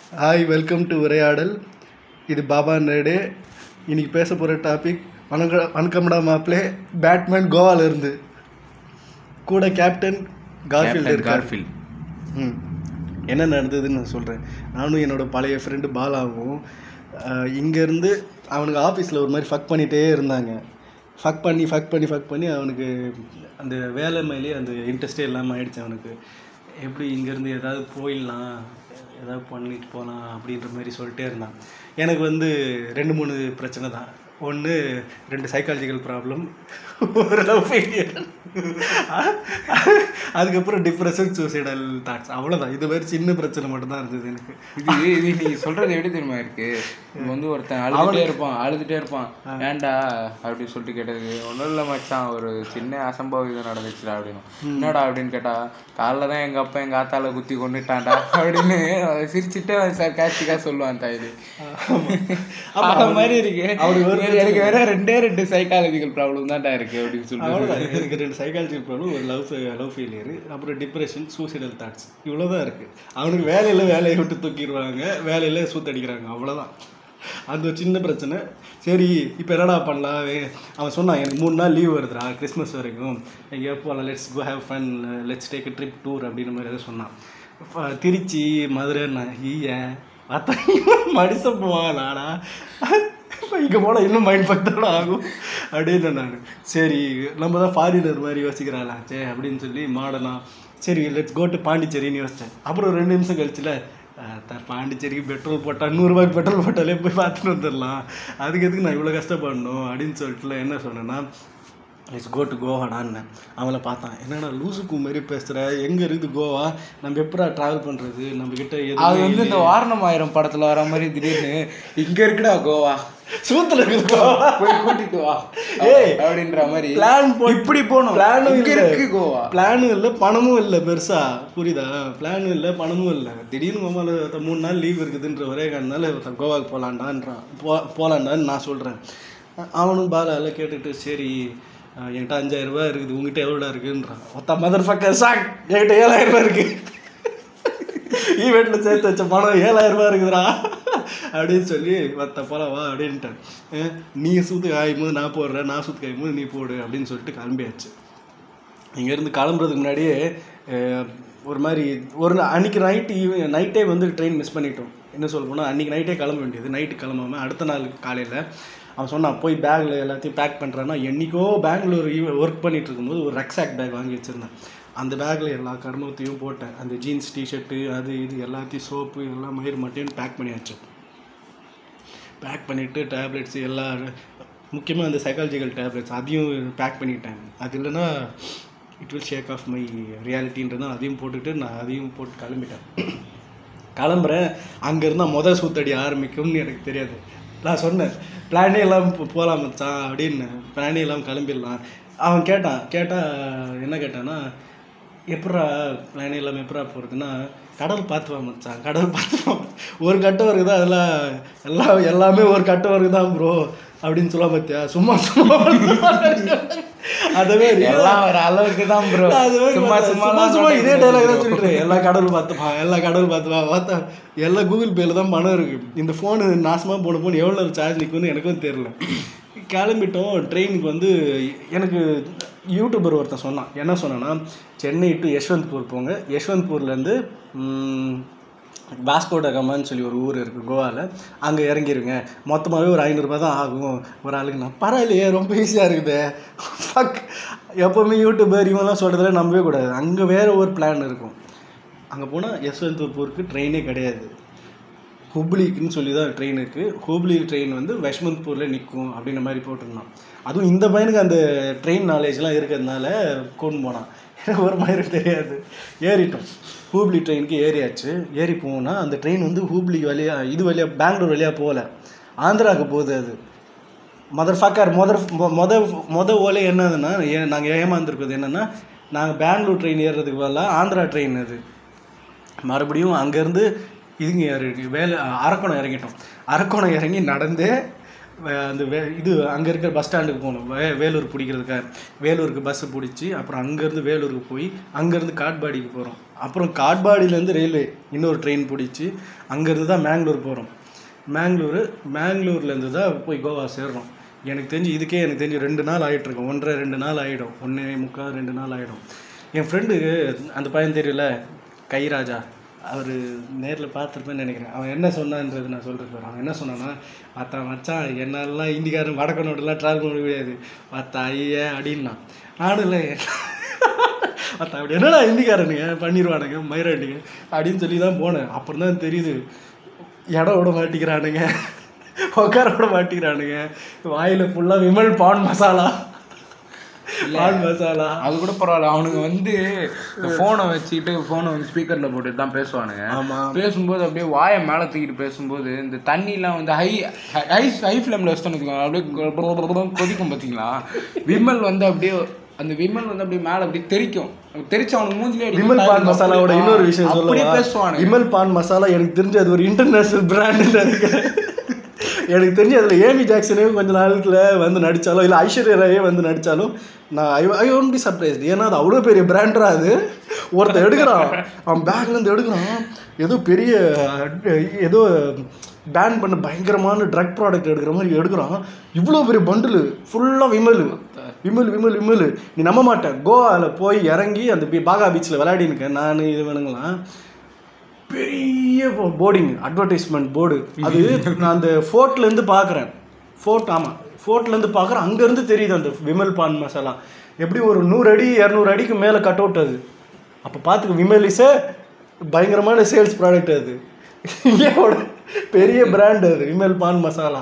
Hi welcome to உரையாடல் இது பாபா நேடு இன்னைக்கு பேச போகிற டாபிக் வணக்க வணக்கம்டா மாப்பிளே பேட்மேன் கோவால இருந்து கூட கேப்டன் கார்ஃபீல்டு கேப்டன் இருக்கார் கார்ஃபீல்ட் ம் என்ன நடந்ததுன்னு நான் சொல்கிறேன் நானும் என்னோட பழைய ஃப்ரெண்டு பாலாவும் இங்கேருந்து அவனுக்கு ஆஃபீஸில் ஒரு மாதிரி ஃபக் பண்ணிகிட்டே இருந்தாங்க ஃபக் பண்ணி ஃபக் பண்ணி ஃபக் பண்ணி அவனுக்கு அந்த வேலை மேலேயே அந்த இன்ட்ரெஸ்டே இல்லாமல் ஆயிடுச்சு அவனுக்கு எப்படி இங்கேருந்து ஏதாவது போயிடலாம் ஏதாவது பண்ணிட்டு போகலாம் அப்படின்ற மாதிரி சொல்லிட்டே இருந்தான் எனக்கு வந்து ரெண்டு மூணு பிரச்சனை தான் ஒன்று ரெண்டு சைக்காலஜிக்கல் ப்ராப்ளம் ஒரு லவ் ஃபெயிலியர் அதுக்கப்புறம் டிப்ரெஷன் சூசைடல் தாட்ஸ் அவ்வளோதான் இது மாதிரி சின்ன பிரச்சனை மட்டும்தான் இருந்தது எனக்கு இது இது நீ சொல்றது எப்படி தெரியுமா இருக்கு இப்போ வந்து ஒருத்தன் அழுதுட்டே இருப்பான் அழுதுட்டே இருப்பான் ஏன்டா அப்படின்னு சொல்லிட்டு கேட்டதுக்கு ஒன்றும் இல்லை மச்சான் ஒரு சின்ன அசம்பாவிதம் நடந்துச்சுடா அப்படின்னு என்னடா அப்படின்னு கேட்டா காலைல தான் எங்க அப்பா எங்க ஆத்தால குத்தி கொண்டுட்டான்டா அப்படின்னு சிரிச்சுட்டு சார் காஸ்டிக்கா சொல்லுவான் தாயிலி அந்த மாதிரி இருக்கு அவனுக்கு ஒரு எனக்கு- எனக்கு வேற ரெண்டே ரெண்டு சைக்காலஜிக்கல் ப்ராப்ளம் தான்டா இருக்கு அப்படின்னு சொல்லிட்டு அவ்வளோதான் எனக்கு ரெண்டு சைக்காலஜி ப்ராப்ளம் ஒரு லவ் லவ் ஃபெயிலியர் அப்புறம் டிப்ரெஷன் சூசைடல் தாட்ஸ் இவ்வளோதான் இருக்குது அவனுக்கு வேலையில் வேலையை விட்டு தூக்கிடுவாங்க வேலையில் சூத்தடிக்கிறாங்க அவ்வளோதான் அந்த ஒரு சின்ன பிரச்சனை சரி இப்போ என்னடா பண்ணலாம் வே- அவன் சொன்னான் எனக்கு மூணு நாள் லீவ் வருதுடா கிறிஸ்மஸ் வரைக்கும் எங்கேயோ போகலாம் let's go have fun let's take trip tour அப்படின்ற மாதிரி ஏதோ சொன்னான் இப்ப திருச்சி மதுரைன்னா ஈய பார்த்தா மனுஷ போவானாடா இங்கே போனால் இன்னும் மைண்ட் பக்தோட ஆகும் அப்படின்னு நான் சரி நம்ம தான் ஃபாரினர் மாதிரி யோசிக்கிறாளா சே அப்படின்னு சொல்லி மாடனா சரி லெட்ஸ் கோ டு பாண்டிச்சேரின்னு யோசித்தேன் அப்புறம் ஒரு ரெண்டு நிமிஷம் கழிச்சுல அஹ், த- பாண்டிச்சேரிக்கு பெட்ரோல் போட்டால் நூறுரூபாய்க்கு பெட்ரோல் போட்டாலே போய் பார்த்துட்டு வந்துடலாம் அதுக்கு எதுக்கு நான் இவ்வளோ கஷ்டப்படணும் அப்படின்னு சொல்லிட்டுல என்ன சொன்னேன்னா இட்ஸ் கோ டு கோவாடான்னு அவளை பார்த்தான் என்னடா லூசுக்கு மாதிரி பேசுகிற எங்கே இருக்குது கோவா நம்ம எப்படா ட்ராவல் பண்ணுறது நம்ம கிட்ட அது எதுவுமே வந்து இந்த வாரணம் ஆயிரம் படத்துல வர மாதிரி திடீர்னு இங்க இருக்குடா கோவா சூத்துல இருக்குது கோவா போய் கூட்டிட்டு வா ஏய், அப்படின்ற மாதிரி பிளான் போட்டு இப்படி போகணும் பிளானும் இங்க இல்லை இருக்கு கோவா பிளானும் இல்லை பணமும் இல்லை பெருசா புரியுதா பிளானும் இல்லை பணமும் இல்லை திடீர்னு மாமால ஒருத்தன் மூணு நாள் லீவ் இருக்குதுன்ற ஒரே காரணனால ஒருத்தன் கோவாக்கு போகலான்டான்றான் போ போகலான்டான்னு நான் சொல்கிறேன் அவனும் பாலால கேட்டுட்டு சரி அஹ், என்கிட்ட அஞ்சாயிரம் ரூபாய் இருக்குது உங்ககிட்ட எவ்வளோடா இருக்குன்றான் ஒத்த மதர் ஃபக்கர் சாக் என்கிட்ட ஏழாயிரம் ரூபாய் இருக்கு ஈவெண்ட்டில் சேர்த்து வச்ச பணம் ஏழாயிரம் ரூபாய் இருக்குதுடா அப்படின்னு சொல்லி வத்த போலாம் வா அப்படின்ட்டேன் அஹ், நீ சூத்து காயும் போது நான் போடுறேன் நான் சூத்து காயும் போது நீ போடு அப்படின்னு சொல்லிட்டு கிளம்பியாச்சு இங்கேருந்து கிளம்புறதுக்கு முன்னாடியே அஹ், ஒரு மாதிரி ஒரு நா- அன்னைக்கு நைட்டு நைட்டே வந்து ட்ரெயின் மிஸ் பண்ணிட்டோம் என்ன சொல்ல போனால் அன்றைக்கி நைட்டே கிளம்ப வேண்டியது நைட்டு கிளம்பாம அடுத்த நாள் காலையில் அவன் சொன்னான் போய் பேக்கில் எல்லாத்தையும் பேக் பண்ணுறான்னா என்றைக்கோ பெங்களூர் ஒர்க் பண்ணிட்டு இருக்கும்போது ஒரு ரக்ஸாக் பேக் வாங்கி வச்சுருந்தேன் அந்த பேக்கில் எல்லா கர்மத்தையும் போட்டேன் அந்த ஜீன்ஸ் டிஷர்ட்டு அது இது எல்லாத்தையும் சோப்பு எல்லாம் மயிர் மட்டும் பேக் பண்ணியாச்சு பேக் பண்ணிவிட்டு டேப்லெட்ஸ் எல்லா முக்கியமாக அந்த சைக்காலஜிக்கல் டேப்லெட்ஸ் அதையும் பேக் பண்ணிட்டேன் அது இல்லைன்னா it will shake off my ரியாலிட்டின்றதான் அதையும் போட்டுட்டு நான் அதையும் போட்டு கிளம்பிட்டேன் கிளம்புறேன் அங்கேருந்து மொதல் சூத்தடி ஆரம்பிக்கும்னு எனக்கு தெரியாது நான் சொன்னேன் பிளானே இல்லாமல் போ- போலாம் மச்சான் அப்படின்னு பிளானே இல்லாமல் கிளம்பிடலாம் அவன் கேட்டான் கேட்டால் என்ன கேட்டான்னா எப்பட்றா பிளானே இல்லாமல் எப்பட்றா போகிறதுன்னா கடல் பார்த்து வா மச்சான் கடல் பார்த்து வா ஒரு கட்டம் வருகுதா அதெல்லாம் எல்லாம் எல்லாமே ஒரு கட்டம் வருகுதான் ப்ரோ அப்படின்னு சொல்ல பார்த்தியா சும்மா சும்மா அதவே எல்லாம் ஒரு அளவுக்கு தான் ப்ரோ அது மாதிரி சும்மா பார்த்தா, சும்மா சும்மா சும்மா இதே டைலாக் தான் சொல்லிட்டு எல்லா கடவுள் பார்த்துப்பா எல்லா கடவுள் பார்த்துப்பா பார்த்தா எல்லா கூகுள் பேல தான் பணம் இருக்கு இந்த ஃபோனு நாசமாக போன ஃபோன் எவ்வளோ சார்ஜ் நிற்கும்னு எனக்கும் தெரியல கிளம்பிட்டோம் ட்ரெயினுக்கு வந்து எனக்கு யூடியூபர் ஒருத்தன் சொன்னான் என்ன சொன்னான்னா சென்னை டு யஷ்வந்த்பூர் போங்க யஷ்வந்த்பூர்லேருந்து வாஸ்கோட கமான்னு சொல்லி ஒரு ஊர் இருக்குது கோவாவில் அங்கே இறங்கிருங்க மொத்தமாகவே ஒரு ஐநூறுரூபா தான் ஆகும் ஒரு ஆளுக்கு நான் பரவாயில்லையே ரொம்ப ஈஸியாக இருக்குது ஃபக் எப்போவுமே யூடியூபர் இவங்கெல்லாம் சொல்கிறதுல நம்பவே கூடாது அங்கே வேறு ஒரு பிளான் இருக்கும் அங்கே போனால் யஸ்வந்த்பூருக்கு ட்ரெயினே கிடையாது ஹுப்ளிக்குன்னு சொல்லி தான் ட்ரெயின் இருக்குது ஹூப்ளி ட்ரெயின் வந்து யஷ்வந்த்பூரில் நிற்கும் அப்படின்ற மாதிரி போட்டிருந்தான் அதுவும் இந்த பையனுக்கு அந்த ட்ரெயின் நாலேஜ்லாம் இருக்கிறதுனால கொண்டு போனான் எனக்கு ஒரு மாதிரி தெரியாது ஏறிட்டோம் ஹூப்ளி ட்ரெயினுக்கு ஏறியாச்சு ஏறி போனால் அந்த ட்ரெயின் வந்து ஹூப்ளி வழியாக இது வழியாக பெங்களூர் வழியாக போகல ஆந்திராவுக்கு போகுது அது மதர் ஃபக்கர் மொதல் மொத மொத ஓலை என்னதுன்னா ஏ நாங்கள் ஏமாந்துருக்குது என்னென்னா நாங்கள் பெங்களூர் ட்ரெயின் ஏறுறதுக்கு பதிலாக ஆந்திரா ட்ரெயின் அது மறுபடியும் அங்கேருந்து இதுங்க இறங்கி வேலை அரக்கோணம் இறங்கிட்டோம் அரக்கோணம் இறங்கி நடந்து வே- அந்த வே இது அங்கே இருக்கிற பஸ் ஸ்டாண்டுக்கு போகணும் வே வேலூர் பிடிக்கிறதுக்காக வேலூருக்கு பஸ்ஸு பிடிச்சி அப்புறம் அங்கேருந்து வேலூருக்கு போய் அங்கேருந்து காட்பாடிக்கு போகிறோம் அப்புறம் காட்பாடியிலேருந்து ரயில்வே இன்னொரு ட்ரெயின் பிடிச்சி அங்கேருந்து தான் மேங்களூர் போகிறோம் மேங்களூர் மேங்களூர்லேருந்து தான் போய் கோவா சேர்றோம் எனக்கு தெரிஞ்சு இதுக்கே எனக்கு தெரிஞ்சு ரெண்டு நாள் ஆகிட்டு இருக்கும் ஒன்றரை ரெண்டு நாள் ஆகிடும் ஒன்றே முக்கால் ரெண்டு நாள் ஆகிடும் என் ஃப்ரெண்டுக்கு அந்த பையன் தெரியல கைராஜா அவர் நேரில் பார்த்துருப்பேன்னு நினைக்கிறேன் அவன் என்ன சொன்னான்றது நான் சொல்கிறேன் அவன் என்ன சொன்னான்னா பார்த்தா மச்சான் என்னாலலாம் இந்திக்காரன் வடக்கனோடலாம் ட்ராவல் பண்ண முடியாது பார்த்தா ஐயா அப்படின்னா நானும் இல்லை பார்த்தா அப்படி என்னடா இந்திக்காரனுங்க பண்ணிடுவானுங்க மயிராண்டிங்க அப்படின்னு சொல்லி தான் போனேன் அப்புறம் தான் தெரியுது இடம் விட மாட்டிக்கிறானுங்க உட்கார விட மாட்டிக்கிறானுங்க வாயில் ஃபுல்லாக விமல் பான் மசாலா பான் மசாலா அது கூட பரவாயில்ல அவனுங்க வந்து இந்த ஃபோனை வச்சுக்கிட்டு ஃபோனை வந்து ஸ்பீக்கரில் போட்டுட்டு தான் பேசுவானுங்க ஆமாம் பேசும்போது அப்படியே வாயை மேலே தூக்கிட்டு பேசும்போது இந்த தண்ணிலாம் வந்து ஹை ஹை ஹை ஃப்ளேமில் வச்சுட்டோன்னு வச்சுக்கோங்க, அப்படியே கொ- கொ- கொ- கொ- கொதிக்கும் பார்த்தீங்களா விமல் வந்து அப்படியே அந்த விமல் வந்து அப்படியே மேலே அப்படியே தெரிக்கும் தெரிச்சு அவனுக்கு மூஞ்சிலே அடிக்கும். விமல் பான் மசாலாவோட இன்னொரு விஷயம் அப்படியே சொல்லவா பேசுவானுங்க விமல் பான் மசாலா எனக்கு தெரிஞ்சு அது ஒரு இன்டர்நேஷனல் பிராண்டுன்னு நினைக்கிறேன் எனக்கு தெரிஞ்சு அதில் ஏமி ஜாக்சனே கொஞ்ச நாளத்தில் வந்து நடித்தாலும் இல்லை ஐஸ்வர்யா ராயே வந்து நடித்தாலும் நான் I I won't be surprised ஏன்னா அது அவ்வளோ பெரிய பிராண்டரா அது ஒருத்தன் எடுக்கிறான் அவன் பேக்லேருந்து எடுக்கிறான் ஏதோ பெரிய அஹ், ஏதோ பேன் பண்ண பயங்கரமான ட்ரக் ப்ராடக்ட் எடுக்கிற மாதிரி எடுக்கிறான் இவ்வளோ பெரிய பண்டில் ஃபுல்லாக விமல் விமல் விமல் விமல் நீ நம்ப மாட்டேன் கோவாவில் போய் இறங்கி அந்த பி- பாகா பீச்சில் விளையாடினுக்கேன் நான் இது வேணுங்களாம் பெரிய போர்டிங் அட்வர்டைஸ்மெண்ட் போர்டு அது நான் அந்த ஃபோர்ட்லேருந்து பார்க்குறேன் ஃபோர்ட் ஆமாம் ஃபோர்ட்லேருந்து பார்க்குறேன் அங்கேருந்து தெரியுது அந்த விமல் பான் மசாலா எப்படி ஒரு நூறு அடி இரநூறு அடிக்கு மேலே கட் அவுட் அது அப்போ பார்த்துக்க விமல் இஸ் பயங்கரமான சேல்ஸ் ப்ராடக்ட் அது இந்தியாவோட பெரிய பிராண்ட் அது விமல் பான் மசாலா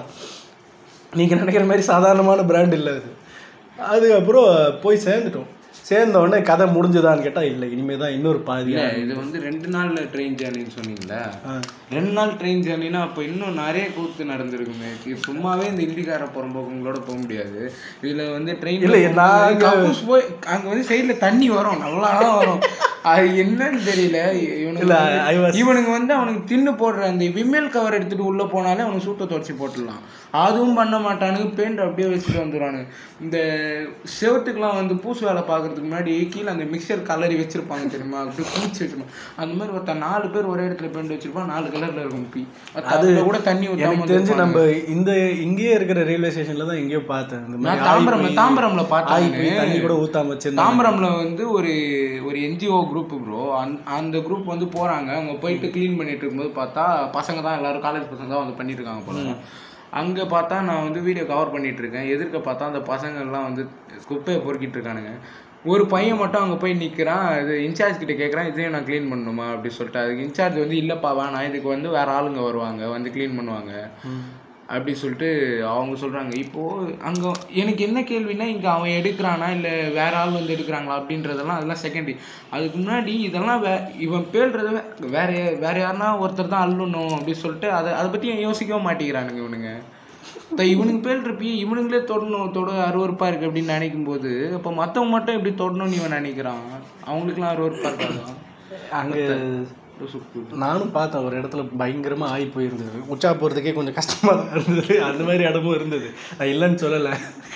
நீங்கள் நினைக்கிற மாதிரி சாதாரணமான பிராண்ட் இல்லை அது அதுக்கப்புறம் போய் சேர்ந்துட்டோம் சேர்ந்த உடனே கதை முடிஞ்சுதான்னு கேட்டால் இல்லை இனிமேல் தான் இன்னொரு பாதி இல்ல இது வந்து ரெண்டு நாள்ல ட்ரெயின் ஜேர்னின்னு சொன்னீங்கல்ல ஆ. ரெண்டு நாள் ட்ரெயின் ஜேர்னினா அப்போ இன்னும் நிறைய கூத்து நடந்திருக்குமே இது சும்மாவே இந்த இந்திக்கார புறம்போக்குங்களோட போக முடியாது இதுல வந்து ட்ரெயின் இல்ல, நாங்க- போய் அங்க வந்து சைடுல தண்ணி வரும் நல்லா வரும் அது என்னன்னு தெரியல இவனுங்க இல்ல, வந்து- I was- இவனுங்க வந்து அவனுக்கு தின்னு போடுற அந்த விமல் கவர் எடுத்துட்டு உள்ள போனாலே அவனுக்கு சூட்டை தொடச்சி போட்டுடலாம் அதுவும் பண்ண மாட்டானுங்க பெயிண்ட் அப்படியே வச்சுட்டு வந்துடுவானுங்க இந்த செவத்துக்குலாம் வந்து பூசு வேலை பார்க்கறதுக்கு முன்னாடி கீழே அந்த மிக்சர் கலரி வச்சிருப்பாங்க தெரியுமா அப்படியே பூச்சி வச்சிருப்பாங்க அந்த மாதிரி ஒருத்தன் நாலு பேர் ஒரே இடத்துல பெயிண்ட் வச்சிருப்பான் நாலு கலர்ல இருக்கும் பி அது கூட தண்ணி ஊத்தாம எனக்கு தெரிஞ்சு வந்திருப்பாங்க. நம்ம இந்த இங்கேயே இருக்கிற ரயில்வே ஸ்டேஷன்ல தான் எங்கேயோ பார்த்தேன் இந்த மாதிரி நான் தாம்பரம்ல ஆயிப்போய்- தாம்பரம்ல பார்த்தேன் ஆயிப்போய் தண்ணி கூட ஊத்தாம வச்சிருந்தாங்க தாம்பரம்ல வந்து ஒரு ஒரு என்ஜிஓ குரூப் ப்ரோ அந்த குரூப் வந்து போறாங்க அங்க போயிட்டு க்ளீன் பண்ணிட்டு இருக்கும்போது பார்த்தா பசங்க தான் எல்லாரும் காலேஜ் பசங்க தான் வந்து பண்ணிட்டு இருக்காங்க போல அங்க பார்த்தா நான் வந்து வீடியோ கவர் பண்ணிட்டு இருக்கேன் எதிர்க்க பார்த்தா அந்த பசங்க எல்லாம் வந்து குப்பையை பொறுக்கிட்டு இருக்கானுங்க ஒரு பையன் மட்டும் அங்கே போய் நிற்கிறான் இது இன்சார்ஜ் கிட்ட கேட்குறான் இதையும் நான் க்ளீன் பண்ணணுமா அப்படி சொல்லிட்டு அதுக்கு இன்சார்ஜ் வந்து இல்லைப்பா வேணாம் இதுக்கு வந்து வேற ஆளுங்க வருவாங்க வந்து க்ளீன் பண்ணுவாங்க அப்படி சொல்லிட்டு அவங்க சொல்றாங்க இப்போ அங்க எனக்கு என்ன கேள்வினா இங்க அவன் எடுக்கிறானா இல்ல வேற ஆள் வந்து எடுக்கிறாங்களா அப்படின்றதெல்லாம் அதெல்லாம் செகண்டரி அதுக்கு முன்னாடி இதெல்லாம் வே இவன் பேல்றத வே- வேற யா- வேற யாருன்னா ஒருத்தர் தான் அள்ளணும் அப்படின்னு சொல்லிட்டு அதை அதை பத்தி யோசிக்கவே மாட்டேங்கிறானுங்க இவனுங்க இப்போ இவனுங்க பேல்றப்பயே இவனுங்களே தொடணும் தொட அருவருப்பா இருக்கு அப்படின்னு நினைக்கும் போது அப்போ மத்தவங்க மட்டும் எப்படி தொடணும்னு இவன் நினைக்கிறான் அவங்களுக்குலாம் அருவருப்பா இருக்காதா அங்க சுக்கு நானும் பார்த்தேன் ஒரு இடத்துல பயங்கரமா ஆகி போயிருந்தது உச்சா போகிறதுக்கே கொஞ்சம் கஷ்டமா தான் இருந்தது அந்த மாதிரி இடமும் இருந்தது நான் இல்லைன்னு சொல்லலை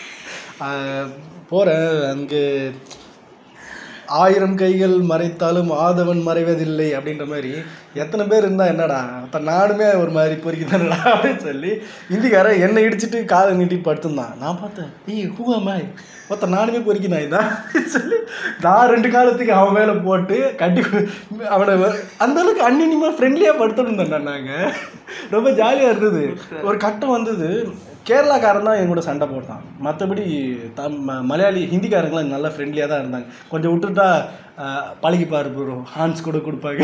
போகிறேன் அங்கே ஆயிரம் கைகள் மறைத்தாலும் ஆதவன் மறைவதில்லை அப்படின்ற மாதிரி எத்தனை பேர் இருந்தா என்னடா அப்போ நானுமே ஒரு மாதிரி பொறுக்கிதானடா அப்படின்னு சொல்லி இந்திக்காரன் என்னை இடிச்சிட்டு காலை நீட்டிட்டு படுத்திருந்தான் நான் பார்த்தேன் ஏய் ஹூ அம்மாய் ஒருத்தன் நானுமே பொறுக்கினாய் தான் சொல்லி நான் ரெண்டு காலத்துக்கு அவன் மேலே போட்டு கட்டி அவனை வ- அந்த அளவுக்கு அன்னினிமா ஃப்ரெண்ட்லியாக படுத்துருந்தேன் நாங்கள் ரொம்ப ஜாலியாக இருந்தது ஒரு கட்டம் வந்தது கேரளாக்காரன் தான் என் கூட சண்டை போட்டான் மற்றபடி தம் ம- மலையாளி ஹிந்திக்காரங்களாம் நல்லா ஃப்ரெண்ட்லியாக தான் இருந்தாங்க கொஞ்சம் விட்டுட்டா அஹ், பழகி பாரு ப்ரோ ஹான்ஸ் கூட கொடுப்பாங்க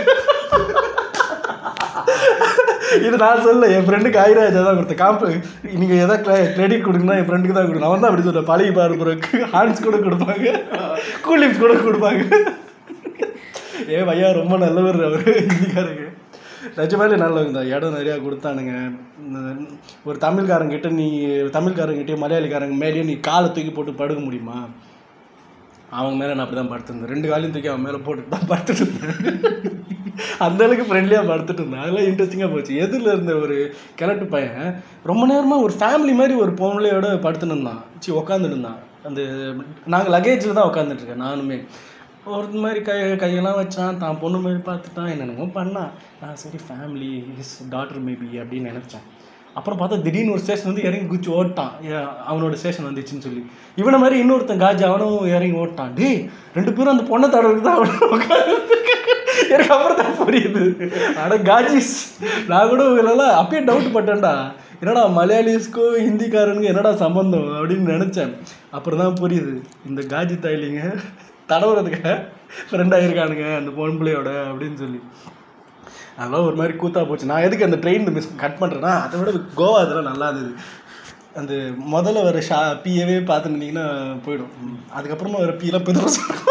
இது நான் சொல்ல என் ஃப்ரெண்டுக்கு ஆயிராஜா தான் கொடுத்தேன் காம்பு நீங்கள் எதாவது கிரெடிட் கொடுங்கன்னா என் ஃப்ரெண்டுக்கு தான் கொடுக்கணும் அவன் தான் அப்படி சொல்கிறேன் பழகி பாரு ப்ரோக்கு ஹான்ஸ் கூட கொடுப்பாங்க கூலிப்ஸ் கூட கொடுப்பாங்க ஏ பையா ரொம்ப நல்லவர் அவர் ஹிந்திக்காரங்க நிஜமாலே நல்லவங்க தான் இடம் நிறையா கொடுத்தானுங்க உம், ஒரு தமிழ்காரங்கிட்ட நீ தமிழ்காரங்கிட்டயும் மலையாளிக்காரங்க மேலேயும் நீ காலை தூக்கி போட்டு படுக்க முடியுமா அவங்க மேலே நான் அப்படி தான் படுத்திருந்தேன் ரெண்டு காலையும் தூக்கி அவன் மேலே போட்டுட்டு தான் படுத்துட்டு இருந்தேன் அந்த அளவுக்கு ஃப்ரெண்ட்லியாக படுத்துட்டு இருந்தேன் அதெல்லாம் இன்ட்ரெஸ்டிங்காக போச்சு எதிரில் இருந்த ஒரு கிழட்டு பையன் ரொம்ப நேரமாக ஒரு ஃபேமிலி மாதிரி ஒரு பொம்பளையோட படுத்துன்னு இருந்தான் சி உக்காந்துட்டு இருந்தான் அந்த நாங்கள் லக்கேஜில் தான் உட்காந்துட்டு இருக்கேன் நானுமே ஒரு மாதிரி கை கையெல்லாம் வச்சான் தான் பொண்ணு மாதிரி பார்த்துட்டான் என்னென்னமோ பண்ணான் நான் சரி ஃபேமிலி ஹிஸ் டாட்டர் மேபி அப்படின்னு நினச்சேன் அப்புறம் பார்த்தா திடீர்னு ஒரு ஸ்டேஷன் வந்து இறங்கி குச்சி ஓட்டான் ஏன் அவனோட ஸ்டேஷன் வந்துச்சுன்னு சொல்லி இவனை மாதிரி இன்னொருத்தன் காஜி அவனும் இறங்கி ஓட்டான் டேய் ரெண்டு பேரும் அந்த பொண்ணை தடவுக்கு தான் அவனு எனக்கு அப்புறம் தான் புரியுது அட காஜிஸ் நான் கூட இவங்களெல்லாம் அப்பயே டவுட் பட்டேன்டா என்னடா மலையாளிஸ்க்கும் ஹிந்திக்காரனுக்கும் என்னடா சம்பந்தம் அப்படின்னு நினச்சேன் அப்புறம் தான் புரியுது இந்த காஜி தாயிலிங்க தடவுறதுக்கு ஃப்ரெண்டாக இருக்கானுங்க அந்த பொம்பளையோட அப்படின்னு சொல்லி அதெல்லாம் ஒரு மாதிரி கூத்தா போச்சு நான் எதுக்கு அந்த ட்ரெயின் மிஸ் கட் பண்ணுறேன்னா அதை விட கோவா இதெல்லாம் நல்லா இருந்தது அந்த முதல்ல வர ஷா பியவே பார்த்துருந்தீங்கன்னா போயிடும் ம். அதுக்கப்புறமா வர பீலாம் பெரிய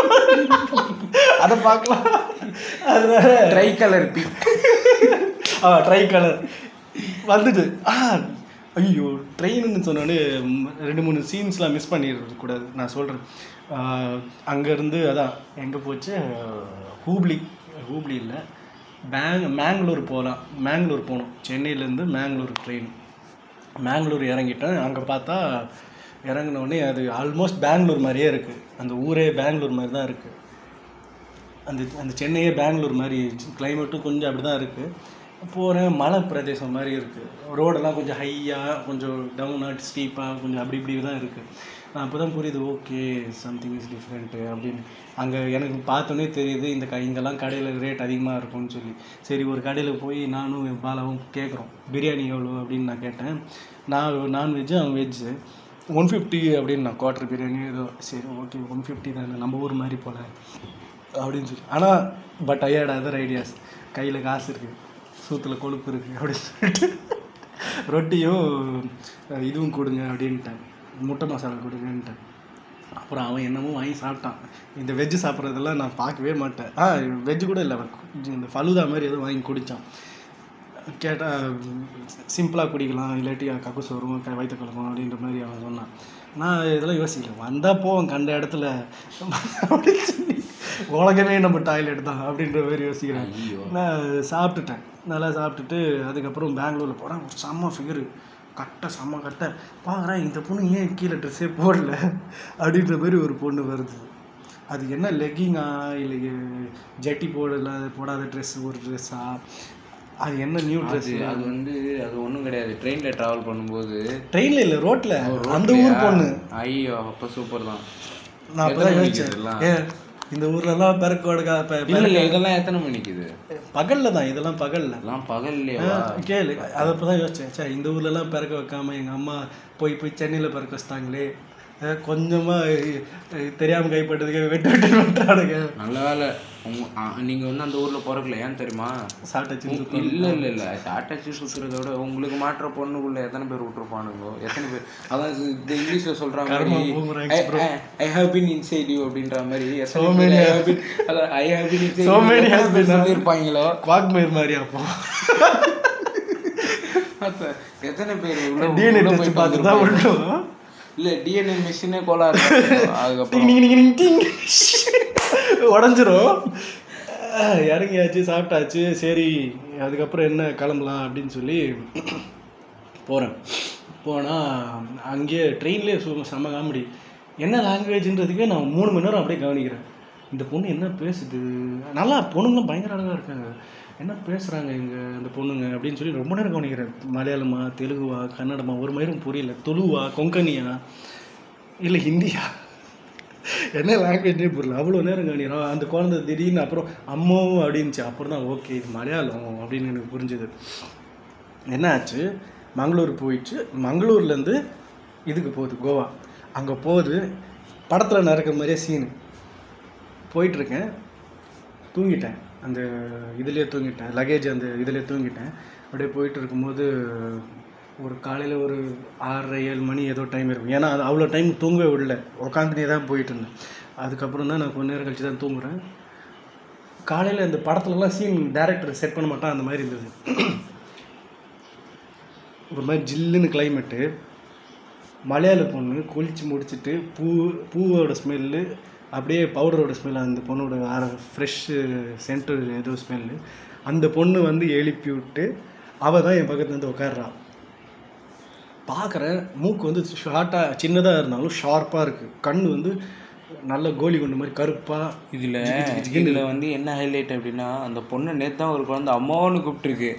அதை பார்க்கலாம் அதனால ட்ரை கலர் பி ஆ ட்ரை கலர் வந்துட்டு ஆ ஐயோ ட்ரெயின்னு சொன்னோடனே ம், ரெண்டு மூணு சீன்ஸ்லாம் மிஸ் பண்ணிடக்கூடாது கூடாது நான் சொல்கிறேன் அங்கேருந்து அதான் எங்கே போச்சு ஹூப்ளி ஹூப்ளி இல்லை பேங் மேங்களூர் போகலாம் மேங்களூர் போகணும் சென்னையிலேருந்து மேங்களூர் ட்ரெயின் மேங்களூர் இறங்கிட்டேன் அங்கே பார்த்தா இறங்குன உடனே அது ஆல்மோஸ்ட் பெங்களூர் மாதிரியே இருக்குது அந்த ஊரே பெங்களூர் மாதிரி தான் இருக்குது அந்த அந்த சென்னையே பெங்களூர் மாதிரி கிளைமேட்டும் கொஞ்சம் அப்படி தான் இருக்குது போகிறேன் மலை பிரதேசம் மாதிரி இருக்குது ரோடெல்லாம் கொஞ்சம் ஹையாக கொஞ்சம் டவுனாக ஸ்டீப்பாக கொஞ்சம் அப்படி இப்படி தான் இருக்குது நான் அப்போ தான் புரியுது ஓகே சம்திங் இஸ் டிஃப்ரெண்ட்டு அப்படின்னு அங்கே எனக்கு பார்த்தோன்னே தெரியுது இந்த க இங்கெல்லாம் கடையில் ரேட் அதிகமாக இருக்கும்னு சொல்லி சரி ஒரு கடையில் போய் நானும் என் பாலாவும் கேட்குறோம் பிரியாணி எவ்வளோ அப்படின்னு நான் கேட்டேன் நான் நான்வெஜ்ஜு அவன் வெஜ்ஜு ஒன் ஃபிஃப்டி அப்படின்னு நான் குவார்ட்டர் பிரியாணி ஏதோ சரி ஓகே ஒன் ஃபிஃப்டி தானே நம்ம ஊர் மாதிரி போல அப்படின்னு சொல்லி ஆனால் but I hate other ideas கையில் காசு இருக்குது சூத்தில் கொழுப்பு இருக்குது அப்படின்னு சொல்லிட்டு ரொட்டியும் அஹ், இதுவும் கொடுங்க அப்படின்ட்டேன் முட்டை மசாலா கொடுங்கன்ட்டேன் அப்புறம் அவன் என்னமோ வாங்கி சாப்பிட்டான் இந்த வெஜ்ஜு சாப்பிட்றதெல்லாம் நான் பார்க்கவே மாட்டேன் ஆ வெஜ்ஜு கூட இல்லை அவன் இந்த ஃபலூதா மாதிரி ஏதோ வாங்கி குடித்தான் கேட்டால் சிம்பிளாக குடிக்கலாம் இல்லாட்டி கக்கூஸ் வரும் க வயிற்று கலக்கும் அப்படின்ற மாதிரி அவன் சொன்னான் நான் இதெல்லாம் யோசிக்கல வந்தால் போவோம் கண்ட இடத்துல அப்படின்னு சொல்லி உலகமே நம்ம டாய்லெட் தான் அப்படின்ற மாதிரி யோசிக்கிறேன் ஐயோ நான் சாப்பிட்டுட்டேன் நல்லா சாப்பிட்டுட்டு அதுக்கப்புறம் பெங்களூரில் போகிறேன் ஒரு செம்ம ஃபிகரு கட்டை செம்ம கட்டை பார்க்குறேன் இந்த பொண்ணு ஏன் கீழே ட்ரெஸ்ஸே போடல அப்படின்ற மாதிரி ஒரு பொண்ணு வருது அது என்ன லெக்கிங்கா இல்லை ஜட்டி போடல போடாத ட்ரெஸ் ஒரு ட்ரெஸ்ஸா அது என்ன நியூ ட்ரெஸ் அது அது வந்து அது ஒன்றும் கிடையாது ட்ரெயினில் ட்ராவல் பண்ணும்போது ட்ரெயினில் இல்லை ரோட்டில் அந்த ஊர் பொண்ணு ஐயோ அப்போ சூப்பர் தான் நான் அப்போ தான் எத்தனை யோசிச்சேன் மணிக்கு இதெல்லாம்? ஏ இந்த ஊர்லலாம் பெருக்கோடுக்கா இல்ல இல்ல இதெல்லாம் எத்தனை மணிக்கு இது பகலில் தான் இதெல்லாம் பகலில் இதெல்லாம் பகல்லையேவா கேளு அதை அப்போ தான் யோசித்தேன் சே இந்த ஊர்லலாம் பிறக்க வைக்காம எங்கள் அம்மா போய் போய் சென்னையில் பிறக்க வச்சிட்டாங்களே அஹ் கொஞ்சமா அஹ் தெரியாம கைப்பட்டதுக்கு வெட்டு வெட்டு வெட்டுறானுங்க நல்ல வேலை உங்க ஆ, நீங்க வந்து அந்த ஊர்ல பிறக்கல ஏன் தெரியுமா சாட்டச்சு உங்க- இல்ல இல்ல இல்ல சாட்டாச்சு சுத்துறத விட உங்களுக்கு மாற்ற பொண்ணுக்குள்ள எத்தனை பேர் விட்டுருப்பானுங்களோ எத்தனை பேர் அதான் இது- இந்த இங்கிலீஷ்ல சொல்ற கர்மம் மாதிரி boomerangs, I have been inside you அப்படின்ற மாதிரி எத்தனை So பேர் many I have been- அதான் I have been inside So you many எத்தனை has பேர் been, சொல்லியிருப்பாங்களோ குவாக்மேர் மாதிரி அப்போ அப்ப எத்தனை பேர் உள்ள டிஎன்ஏ உள்ள டெஸ்ட் போயிட்டு பார்த்து தான் வந்திருப்பாங்க? விட்டோம் இல்ல டிஎன்ஏ மிஷினே கோளாறு அதுக்கப்புறம் டிங் டிங் டிங் டிங் உடஞ்சிரும் அஹ் இறங்கியாச்சு சாப்பிட்டாச்சு சரி அதுக்கப்புறம் என்ன கிளம்பலாம் அப்படின்னு சொல்லி போகிறேன் போனால் அங்கேயே ட்ரெயின்லேயே சு செம்ம காமெடி என்ன லாங்குவேஜ்ன்றதுக்கே நான் மூணு மணி நேரம் அப்படியே கவனிக்கிறேன் இந்த பொண்ணு என்ன பேசுது நல்லா பொண்ணுங்களும் பயங்கர அழகாக இருக்காங்க என்ன பேசுகிறாங்க இங்கே இந்த பொண்ணுங்க அப்படின்னு சொல்லி ரொம்ப நேரம் கவனிக்கிறேன் மலையாளமா தெலுங்குவா கன்னடமா ஒரு மயிரும் புரியல துளுவா கொங்கனியா இல்லை ஹிந்தியா என்ன லாங்குவேஜ்னே புரியல அவ்வளோ நேரம் கவனிக்கிறோம் அந்த குழந்தை திடீர்னு அப்புறம் அம்மாவும் அப்படின்ச்சு அப்புறம் தான் ஓகே இது மலையாளம் அப்படின்னு எனக்கு புரிஞ்சுது என்ன ஆச்சு மங்களூர் போயிடுச்சு மங்களூர்லேருந்து இதுக்கு போகுது கோவா அங்கே போகுது படத்தில் நடக்கிற மாதிரியே சீனு போயிட்டுருக்கேன் தூங்கிட்டேன் அந்த இதுலேயே தூங்கிட்டேன் லக்கேஜ் அந்த இதுலேயே தூங்கிட்டேன் அப்படியே போயிட்டு இருக்கும்போது ஒரு காலையில் ஒரு ஆறரை ஏழு மணி ஏதோ டைம் இருக்கும் ஏன்னா அது அவ்வளோ டைம் தூங்கவே விடல உக்காந்துனே தான் போயிட்டு இருந்தேன் அதுக்கப்புறம் தான் நான் கொஞ்ச நேரம் கழிச்சு தான் தூங்குறேன் காலையில் இந்த படத்துலலாம் சீன் டேரக்டர் செட் பண்ண மாட்டான் அந்த மாதிரி இருந்தது ஒரு மாதிரி ஜில்லுன்னு கிளைமேட்டு மலையாள பொண்ணு குளிச்சு முடிச்சிட்டு பூ பூவோட ஸ்மெல்லு அப்படியே பவுடரோட ஸ்மெல் அந்த பொண்ணோட வேற ஃப்ரெஷ்ஷு சென்ட்டு ஏதோ ஸ்மெல்லு அந்த பொண்ணு வந்து எழுப்பி விட்டு அவள் தான் என் பக்கத்துல வந்து உட்காடுறான் பார்க்குறேன் மூக்கு வந்து ஷார்ட்டாக சின்னதாக இருந்தாலும் ஷார்ப்பாக இருக்குது கண் வந்து நல்ல கோலி குண்டு மாதிரி கருப்பாக இதுல இதுல வந்து என்ன ஹைலைட் அப்படின்னா அந்த பொண்ணு நேத்து தான் ஒரு குழந்தை அம்மான்னு கூப்பிட்டுருக்கு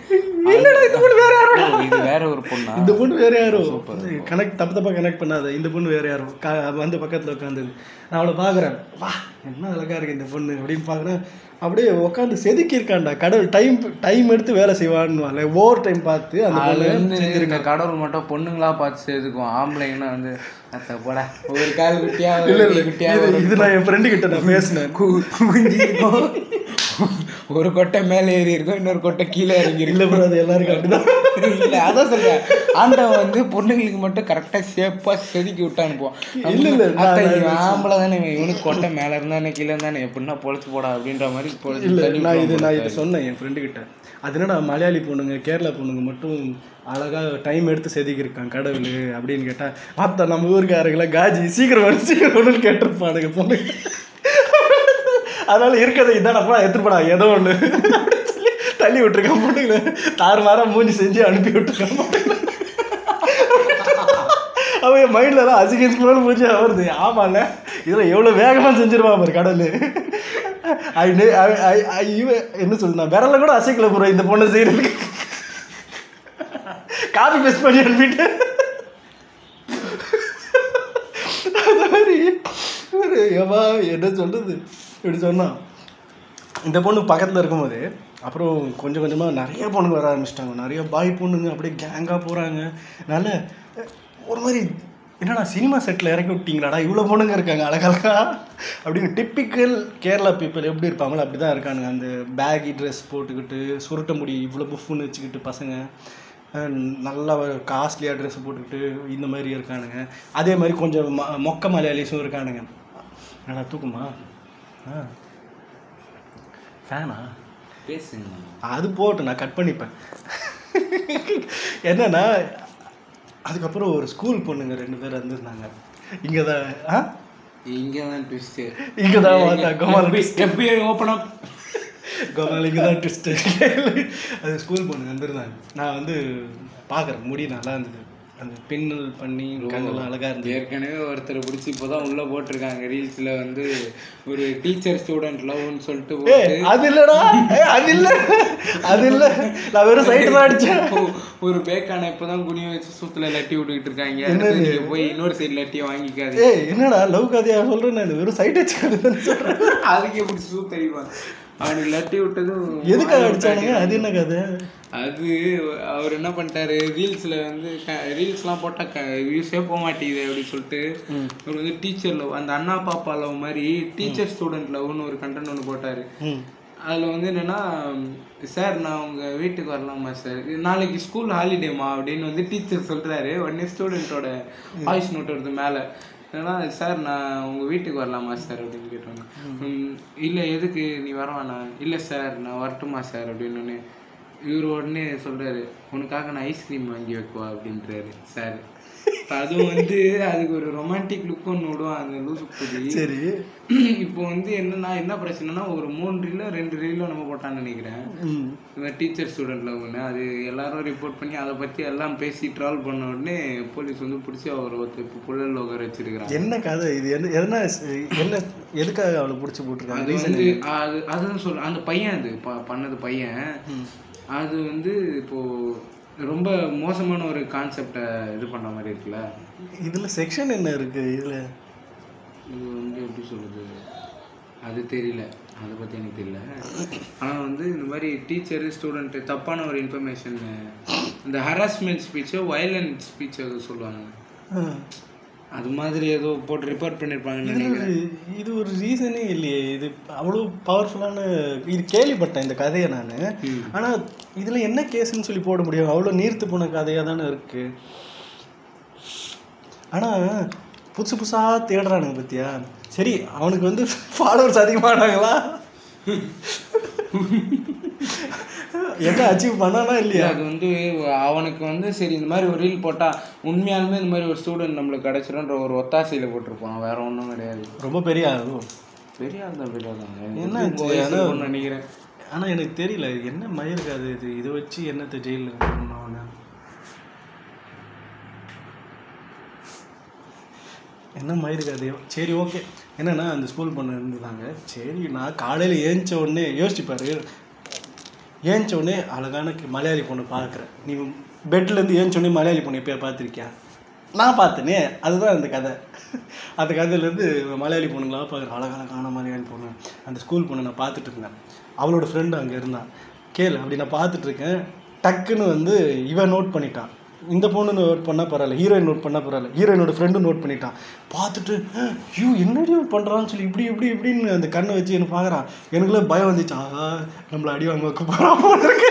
இது வேற ஒரு பொண்ணா இந்த பொண்ணு வேற யாரோ கனெக்ட் தப்பு தப்பாக கனெக்ட் பண்ணாத இந்த பொண்ணு வேற யாரோ க வந்து பக்கத்தில் உட்காந்தது நான் அவளை பார்க்குறேன் வா என்ன அழகா இருக்கு இந்த பொண்ணு அப்படின்னு பார்க்குறேன் அப்படியே உட்காந்து செதுக்கி இருக்கான்டா கடவுள் டைம் டைம் எடுத்து வேலை செய்வான்னு ஓவர் டைம் பார்த்து அந்த அது பொண்ணு வந்து இந்த கடவுள் மட்டும் பொண்ணுங்களா பார்த்து சேர்த்துக்கும் ஆம்பளைங்கன்னா வந்து அத்த போடா ஒரு கால் குட்டியா ஒரு இல்ல இல்ல கை குட்டியா இது- ஒரு இது நான் என் ஃப்ரெண்டு கிட்ட நான் பேசினேன் கு- குஞ்சு இருக்கும் ஒரு கொட்டை மேலே ஏறி இருக்கும் இன்னொரு கொட்டை கீழே இறங்கி இல்ல ப்ரோ அது எல்லாருக்கும் அப்படிதான் இல்ல அதான் சொல்றேன் ஆண்டவன் வந்து பொண்ணுங்களுக்கு மட்டும் கரெக்டா சேஃபா செதுக்கி விட்டு அனுப்புவான் இல்ல, இல்ல, நான் அத்தை, நான் இவன் ஆம்பளை தானே இவன் இவனுக்கு கொட்டை மேல இருந்தானே கீழே இருந்தானே எப்படின்னா பொழைச்சு போடா அப்படின்ற மாதிரி பொழைச்சு இல்ல தள்ளி நான் இது விட்டுருவான் நான் போல. இது சொன்னேன் என் ஃப்ரெண்டு கிட்ட அது என்னடா மலையாளி பொண்ணுங்க கேரளா பொண்ணுங்க மட்டும் அழகா டைம் எடுத்து செதுக்கியிருக்கான் கடவுள் அப்படின்னு கேட்டா பார்த்தா நம்ம ஊருக்காரங்கள காஜி சீக்கிரம் வந்து சீக்கிரம் ஒன்று கேட்டிருப்பானுங்க பொண்ணுங்க அதனால இருக்கிறத இதானப்பா எடுத்துப்படா ஏதோ ஒன்று அப்படின்னு சொல்லி தள்ளி விட்டுருக்கான் பொண்ணுங்களை தாறு மாறம் மூஞ்சி செஞ்சு அனுப்பி விட்டுருக்கான் பொண்ணுங்களை. அவன் என் மைண்ட்லலாம் அசிகன்ஸ் கூட மூஞ்சி வருது ஆமால இதில் எவ்வளோ வேகமாக செஞ்சிருவான் பாரு கடல் ஐ நே- ஐ- ஐ- ஐ- இவன் என்ன சொல்லுனா விரல கூட அசைக்கல ப்ரோ இந்த பொண்ணை செய்யறதுக்கு காப்பி பேஸ்ட் பண்ணி அனுப்பிட்டு அந்த மாதிரி ஒரு ஏவா என்ன சொல்றது இப்படி சொன்னான் இந்த பொண்ணு பக்கத்தில் இருக்கும்போது அப்புறம் கொஞ்சம் கொஞ்சமாக நிறைய பொண்ணுங்க வர ஆரம்பிச்சிட்டாங்க நிறைய பாய் பொண்ணுங்க அப்படியே கேங்காக போகிறாங்க நல்ல ஒரு மாதிரி என்னடா சினிமா செட்டில் இறக்கி விட்டீங்களாடா இவ்வளோ பொண்ணுங்க இருக்காங்க அழகழகா அப்படின்னு டிப்பிக்கல் கேரளா பீப்புள் எப்படி இருப்பாங்களோ அப்படி தான் இருக்கானுங்க அந்த பேகி ட்ரெஸ் போட்டுக்கிட்டு சுருட்ட முடி இவ்வளோ புஃப்னு வச்சுக்கிட்டு பசங்க அஹ் நல்லா காஸ்ட்லியாக ட்ரெஸ் போட்டுக்கிட்டு இந்த மாதிரி இருக்கானுங்க அதே மாதிரி கொஞ்சம் ம மொக்க மலையாளிஸும் இருக்கானுங்க என்னடா தூக்குமா ஆ ஃபேனா பேசுங்க அது போட்டு நான் கட் பண்ணிப்பேன் என்னன்னா அதுக்கப்புறம் ஒரு ஸ்கூல் பொண்ணுங்க ரெண்டு பேர் வந்திருந்தாங்க இங்கே தான் ஆ இங்க தான் ட்விஸ்ட் இங்கே தான் வந்தா கோமாளி எப்படி ஓப்பன் அப் கோமாளிக்கு தான் ட்விஸ்ட்டு அது ஸ்கூல் பொண்ணுங்க வந்திருந்தாங்க நான் வந்து பார்க்குறேன் முடி நல்லா இருந்தது அந்த பின்னல் பண்ணி கண்ணெல்லாம் அழகாக இருந்தது ஏற்கனவே ஒருத்தரை பிடிச்சி இப்போதான் உள்ள போட்டிருக்காங்க ரீல்ஸ்ல வந்து ஒரு டீச்சர் ஸ்டூடெண்ட் லவ்னு சொல்லிட்டு ஏ போட்டு அது இல்லடா ஏ அது இல்ல அது இல்ல நான் வெறும் சைடு தான் அடிச்சேன் ஒ- ஒரு பேக்கான இப்பதான் குனிய வச்சு சூத்துல லட்டி விட்டுக்கிட்டு இருக்காங்க அடுத்து நீங்க போய் இன்னொரு சைடு லட்டியை வாங்கிக்காது ஏய் என்னடா லவ் கதையா சொல்றேன் நான் வெறும் சைட் அடிச்சுக்காதுன்னு சொல்றேன் அதுக்கு எப்படி சூத் அடிப்பான் அவனுக்கு லட்டி விட்டதும் எதுக்காக அடிச்சானுங்க அது என்ன கதை அது அவர் என்ன பண்ணிட்டாரு ரீல்ஸ்ல வந்து ரீல்ஸ்லாம் போட்டா வியூஸே போக மாட்டேங்குது அப்படின்னு சொல்லிட்டு அவர் வந்து டீச்சர் லவ் அந்த அண்ணா பாப்பா லவ் மாதிரி டீச்சர் ஸ்டூடெண்ட் லவ்னு ஒரு கண்டென்ட் ஒன்று போட்டாரு ம் அதில் வந்து என்னன்னா சார் நான் உங்கள் வீட்டுக்கு வரலாமா சார் நாளைக்கு ஸ்கூல் ஹாலிடேமா அப்படின்னு வந்து டீச்சர் சொல்கிறாரு உடனே ஸ்டூடெண்ட்டோட வாய்ஸ் நோட் வருது மேலே ஏன்னா சார் நான் உங்கள் வீட்டுக்கு வரலாமா சார் அப்படின்னு கேட்டோன்னே இல்லை எதுக்கு நீ வர வேணாம் இல்லை சார் நான் வரட்டுமா சார் அப்படின்னு உடனே இவர் உடனே சொல்கிறாரு உனக்காக நான் ஐஸ்கிரீம் வாங்கி வைக்குவா அப்படின்றாரு சார் அதுவும் வந்து அதுக்கு ஒரு ரொமான்டிக் லுக் ஒன்று விடுவான் அந்த லூசு புதி சரி இப்போ வந்து என்னன்னா என்ன பிரச்சனைனா ஒரு மூணு ரீலோ ரெண்டு ரீலோ நம்ம போட்டான்னு நினைக்கிறேன் ம் இவன் டீச்சர் ஸ்டூடெண்ட்ல ஒன்று அது எல்லாரும் ரிப்போர்ட் பண்ணி அதை பற்றி எல்லாம் பேசி ட்ரால் பண்ண உடனே போலீஸ் வந்து பிடிச்சி அவர் ஒருத்தர் இப்போ புழல் உட்கார வச்சிருக்கிறாங்க என்ன கதை இது என்ன என்ன என்ன எதுக்காக அவளை பிடிச்சி போட்டிருக்காங்க அது ரீசன் வந்து அது அதுதான் சொல்ல அந்த பையன் அது ப- பண்ணது பையன் அது வந்து இப்போ ரொம்ப மோசமான ஒரு கான்செப்டை இது பண்ண மாதிரி இருக்குல்ல இதுல செக்ஷன் என்ன இருக்கு இதுல இது வந்து எப்படி சொல்றது அது தெரியல அதை பற்றி எனக்கு தெரியல ஆனால் வந்து இந்த மாதிரி டீச்சரு ஸ்டூடெண்ட்டு தப்பான ஒரு இன்ஃபர்மேஷன் இந்த ஹராஸ்மெண்ட் ஸ்பீச்சோ வயலண்ட் ஸ்பீச்சோ சொல்லுவாங்க ஆ. அது மாதிரி ஏதோ போட்டு ரிப்போர்ட் பண்ணியிருப்பாங்கன்னு இதுல நினைக்கிறேன் ஒரு இது ஒரு ரீசனே இல்லையே இது அவ்வளோ பவர்ஃபுல்லான இது கேள்விப்பட்டேன் இந்த கதையை நான் ம். ஆனா இதுல என்ன கேஸ்ன்னு சொல்லி போட முடியும் அவ்வளோ நீர்த்து போன கதையா தானே இருக்கு ஆனா புதுசு புதுசா தேடுறானுங்க பத்தியா சரி அவனுக்கு வந்து ஃபாலோவர்ஸ் அதிகமானாங்களா என்ன அச்சீவ் பண்ணானா இல்ல, இல்லையா அது வந்து அவனுக்கு வந்து சரி இந்த மாதிரி ஒரு ரீல் போட்டா உண்மையாலுமே இந்த மாதிரி ஒரு ஸ்டூடெண்ட் நம்மளுக்கு கிடைச்சிரும்ன்ற ஒரு ஒத்தாசையில போட்டிருப்பான் வேற ஒண்ணும் கிடையாது ரொம்ப பெரிய ஆகும் பெரிய ஆள் பெரிய ஆள் என்ன என்ன ஆச்சு? ஆனா- நினைக்கிறேன் ஆனா எனக்கு தெரியல என்ன மயிருக்கு அது இது இதை வச்சு என்னத்தை ஜெயிலில் பண்ணவன என்ன மயிருக்கு அது சரி ஓகே என்னன்னா அந்த ஸ்கூல் பொண்ணு இருந்துதாங்க சரி நான் காலையில் ஏஞ்ச உடனே யோசிச்சுப்பாரு ஏஞ்ச உடனே அழகான கி- மலையாளி பொண்ணு பார்க்குறேன் நீ பெட்லேருந்து ஏஞ்ச உடனே மலையாளி பொண்ணு எப்பயா பார்த்துருக்கியா நான் பார்த்தேனே அதுதான் அந்த கதை அந்த கதையிலேருந்து மலையாளி பொண்ணுங்களாம் பார்க்குறேன் அழகழகான மலையாளி பொண்ணு அந்த ஸ்கூல் பொண்ணு நான் பார்த்துட்டு இருந்தேன் அவளோட ஃப்ரெண்டு அங்கே இருந்தான் கேளு அப்படி நான் பார்த்துட்டு இருக்கேன் டக்குன்னு வந்து இவன் நோட் பண்ணிட்டான் இந்த பொண்ணு நோட் பண்ணால் பரவாயில்ல ஹீரோயின் நோட் பண்ணால் பரவாயில்ல ஹீரோயினோட ஃப்ரெண்டு நோட் பண்ணிட்டான் பார்த்துட்டு ஐயோ என்னடி இவன் பண்றான்னு சொல்லி இப்படி இப்படி இப்படின்னு அந்த கண்ணை வச்சு என்ன பார்க்குறான் எனக்குள்ள பயம் வந்துச்சு ஆஹா நம்மளை அடி வாங்க வைக்க போகிறான் போல இருக்கு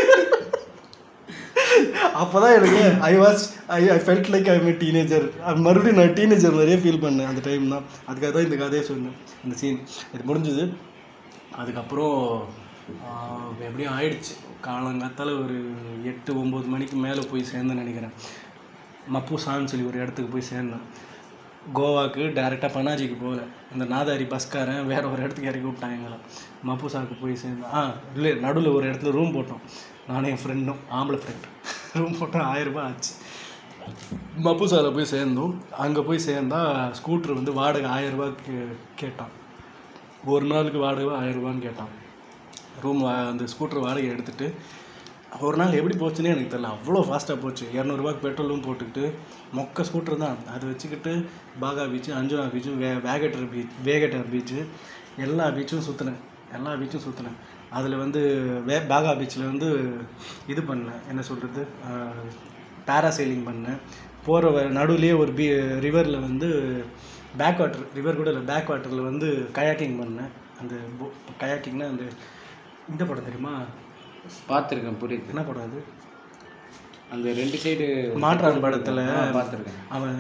அப்போதான் எனக்கு I was I I felt like I am teenager மறுபடியும் நான் டீனேஜர் மாதிரியே ஃபீல் பண்ணேன் அந்த டைம் தான் அதுக்காக தான் இந்த கதையை சொன்னேன் இந்த சீன் இது முடிஞ்சது அதுக்கப்புறம் ஆஹ், எப்படியும் ஆயிடுச்சு காலங்காத்தால ஒரு எட்டு ஒம்பது மணிக்கு மேலே போய் சேர்ந்தேன்னு நினைக்கிறேன் மப்பூசான்னு சொல்லி ஒரு இடத்துக்கு போய் சேர்ந்தேன் கோவாக்கு டேரெக்டாக பனாஜிக்கு போகல அந்த நாதாரி பஸ்காரன் வேற ஒரு இடத்துக்கு இறக்கி விட்டாங்க எங்களை மப்பூசாவுக்கு போய் சேர்ந்தேன் ஆ இல்லை நடுவில் ஒரு இடத்துல ரூம் போட்டோம் நானும் என் ஃப்ரெண்டும் ஆம்பளை ஃப்ரெண்ட் ரூம் போட்டோம் ஆயிரம் ரூபாய் ஆச்சு மப்பூசாவில் போய் சேர்ந்தோம் அங்கே போய் சேர்ந்தா ஸ்கூட்ரு வந்து வாடகை ஆயிரம் ரூபாய்க்கு கேட்டான் ஒரு நாளுக்கு வாடகை ஆயிரம் ரூபான்னு கேட்டான் ரூம் அந்த ஸ்கூட்டர் வாடகை எடுத்துட்டு ஒரு நாள் எப்படி போச்சுன்னே எனக்கு தெரியல அவ்வளோ ஃபாஸ்ட்டாக போச்சு இரநூறுபாய்க்கு பெட்ரோலும் போட்டுக்கிட்டு மொக்க ஸ்கூட்டர் தான் அதை வச்சுக்கிட்டு பாகா பீச்சு அஞ்சுனா பீச்சு வே வேகட்டர் பீச் வேகட்டர் பீச்சு எல்லா பீச்சும் சுற்றினேன் எல்லா பீச்சும் சுற்றினேன் அதில் வந்து வே பாகா பீச்சில் வந்து இது பண்ணேன் என்ன சொல்கிறது பேராசைலிங் பண்ணேன் போகிற நடுவுலேயே ஒரு பீ ரிவரில் வந்து பேக் வாட்டர் ரிவர் கூட இல்லை பேக் வாட்டரில் வந்து கயாக்கிங் பண்ணேன் அந்த கயாக்கிங்னா அந்த இந்த படம் தெரியுமா பார்த்துருக்கேன் புரியுது என்ன படம் அது அந்த ரெண்டு சைடு மாற்றான் படத்துல பார்த்துருக்கேன் அவன்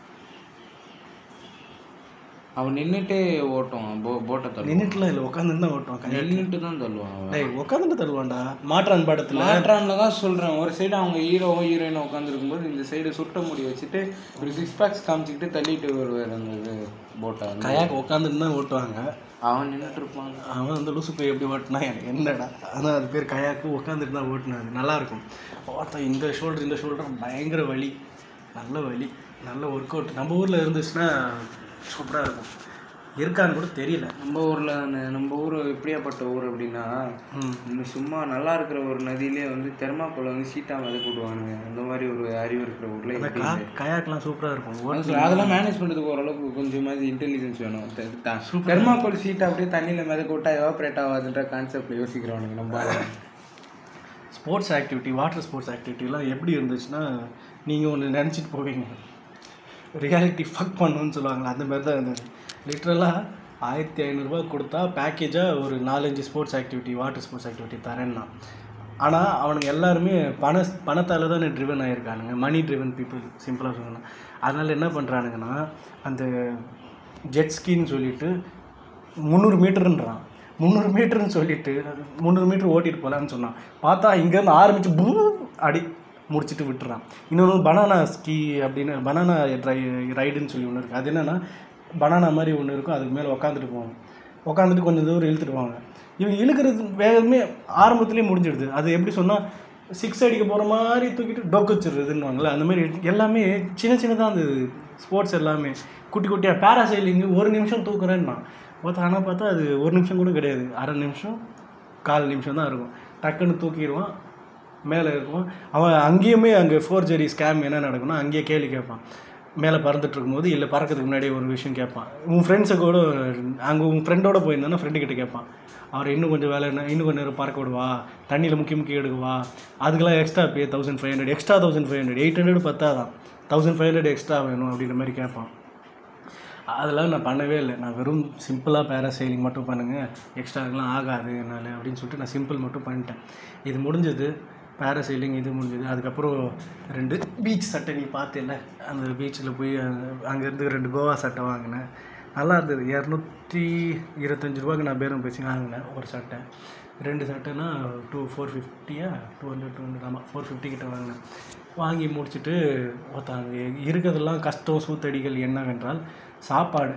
அவன் நின்னுட்டே ஓட்டுவான் போ போட்டை தள்ளுவான் நின்றுட்டுலாம் இல்லை உட்காந்துட்டு தான் ஓட்டுவான் kayak. நின்னுட்டு தான் தள்ளுவான் அவன். டேய் உட்காந்துட்டு தருவான்டா மாற்றான் படத்தில் மாற்றான்ல தான் சொல்றேன் ஒரு சைடு அவங்க ஹீரோவும் ஹீரோயினும் உட்காந்துருக்கும் போது இந்த சைடு சுட்ட முடி வச்சுட்டு ஒரு சிக்ஸ் பேக்ஸ் காமிச்சிக்கிட்டு தள்ளிட்டு வருவார் அந்த இது போட்டை வந்து கயாக் உட்காந்துட்டு தான் ஓட்டுவாங்க அவன் நின்னுட்டு இருப்பான் அவன் வந்து லூசு போய் எப்படி ஓட்டினா எனக்கு என்னடா ஆனால் அது பேர் கயாக்கு உட்காந்துட்டு தான் ஓட்டினாரு நல்லாயிருக்கும் ஓட்ட இந்த ஷோல்டர் இந்த ஷோல்டர் பயங்கர வலி நல்ல வலி நல்ல ஒர்க் அவுட் நம்ம ஊரில் இருந்துச்சுன்னா சூப்பராக இருக்கும் இருக்கான்னு கூட தெரியல நம்ம ஊர்ல அந்த நம்ம ஊர் எப்படியாப்பட்ட ஊர் அப்படின்னா ம் இந்த சும்மா நல்லா இருக்கிற ஒரு நதியிலே வந்து தெர்மாக்கோல் வந்து சீட்டா மதை போடுவானுங்க அந்த மாதிரி ஒரு அறிவு இருக்கிற ஊர்ல அந்த எப்படி கா இல்லை? கயாக்லாம் சூப்பராக இருக்கும் ஓட்டு அது அதெல்லாம் மேனேஜ் பண்ணுறதுக்கு ஓரளவுக்கு கொஞ்சமாவது இன்டெலிஜென்ஸ் வேணும் தெர்மாக்கோல் சீட் அப்படியே தண்ணியில் மிதக்க விட்டா எவாப்ரேட் ஆகாதுன்ற கான்செப்ட்ல யோசிக்கிறவனுங்க நம்ம ஆளுங்க. ஸ்போர்ட்ஸ் ஆக்டிவிட்டி வாட்டர் ஸ்போர்ட்ஸ் ஆக்டிவிட்டிலாம் எப்படி இருந்துச்சுன்னா நீங்கள் ஒன்று நினச்சிட்டு போவீங்க ரியாலிட்டி ஃபக் பண்ணணும்னு சொல்லுவாங்களே அந்த மாதிரி தான் இருந்தது லிட்ரலாக ஆயிரத்தி ஐநூறுரூவா கொடுத்தா பேக்கேஜாக ஒரு நாலஞ்சு sports activity water sports activity தரேன்னா ஆனால் அவனுங்க எல்லாருமே பண பணத்தால் தானே ட்ரிவன் ஆகிருக்கானுங்க மணி ட்ரிவன் பீப்புள் சிம்பிளாக சொல்லணும் அதனால் என்ன பண்ணுறானுங்கன்னா அந்த ஜெட் ஸ்கின்னு சொல்லிட்டு முந்நூறு மீட்டருன்றான் முந்நூறு மீட்டர்னு சொல்லிட்டு முந்நூறு மீட்டர் ஓட்டிட்டு போகலான்னு சொன்னான் பார்த்தா இங்கேருந்து ஆரம்பிச்சு பூ அடி முடிச்சுட்டு விட்டுறான் இன்னொன்று பனானா ஸ்கீ அப்படின்னு பனானா ட்ரை ரைடுன்னு சொல்லி ஒன்று இருக்குது அது என்னென்னா பனானா மாதிரி ஒன்று இருக்கும் அதுக்கு மேலே உக்காந்துட்டு போவாங்க உக்காந்துட்டு கொஞ்சம் தூரம் இழுத்துட்டு போவாங்க இவங்க இழுக்கிறது வேகமே ஆரம்பத்துலேயே முடிஞ்சிடுது அது எப்படி சொன்னால் சிக்ஸ் அடிக்க போகிற மாதிரி தூக்கிட்டு டொக்கு வச்சிடுறதுன்னுவாங்கள்ல அந்த மாதிரி எல்லாமே சின்ன சின்னதாக அந்த ஸ்போர்ட்ஸ் எல்லாமே குட்டி குட்டியாக பேராசைலிங்கு ஒரு நிமிஷம் தூக்குறேன்னா ஒருத்தன் ஆனால் பார்த்தா அது ஒரு நிமிஷம் கூட கிடையாது அரை நிமிஷம் கால் நிமிஷம் தான் இருக்கும் டக்குன்னு தூக்கிடுவான் மேலே இருக்கும் அவன் அங்கேயுமே அங்கே ஃபோர் ஜெரி ஸ்கேம் என்ன நடக்கும்னா அங்கேயே கேள்வி கேட்பான் மேலே பறந்துட்டு இருக்கும்போது இல்லை பறக்கிறதுக்கு முன்னாடி ஒரு விஷயம் கேட்பான் உன் ஃப்ரெண்ட்ஸை கூட அங்கே உன் ஃப்ரெண்டோட போயிருந்தானா ஃப்ரெண்டு கிட்ட கேட்பான் அவர் இன்னும் கொஞ்சம் வேலை என்ன இன்னும் கொஞ்சம் நேரம் பறக்க விடுவா தண்ணியில் முக்கி முக்கி எடுக்குவா அதுக்கெல்லாம் extra pay thousand five hundred extra thousand five hundred eight hundred பத்தாதான் தௌசண்ட் ஃபைவ் ஹண்ட்ரட் எக்ஸ்ட்ரா வேணும் அப்படின்ற மாதிரி கேட்பான் அதெல்லாம் நான் பண்ணவே இல்லை நான் வெறும் சிம்பிளாக பேராசைலிங் மட்டும் பண்ணுங்கள் எக்ஸ்ட்ராக்கெலாம் ஆகாது என்னால் அப்படின்னு சொல்லிட்டு நான் சிம்பிள் மட்டும் பண்ணிட்டேன் இது முடிஞ்சது பேராசைலிங் இது முடிஞ்சது அதுக்கப்புறம் ரெண்டு பீச் சட்டை நீ பார்த்தேல்ல அந்த பீச்சில் போய் அங்கேருந்து ரெண்டு கோவா சட்டை வாங்கினேன் நல்லா இருந்தது இரநூத்தி இருபத்தஞ்சி ரூபாய்க்கு நான் பேரம் பேசி வாங்கினேன் ஒரு சட்டை ரெண்டு சட்டைனா டூ ஃபோர் ஃபிஃப்டியா டூ ஹண்ட்ரட் டூ ஹண்ட்ரட் ஆமாம் ஃபோர் ஃபிஃப்டி கிட்ட வாங்கினேன் வாங்கி முடிச்சுட்டு ஒருத்தாங்க இருக்கிறதெல்லாம் கஷ்டம் சூத்தடிகள் என்னவென்றால் சாப்பாடு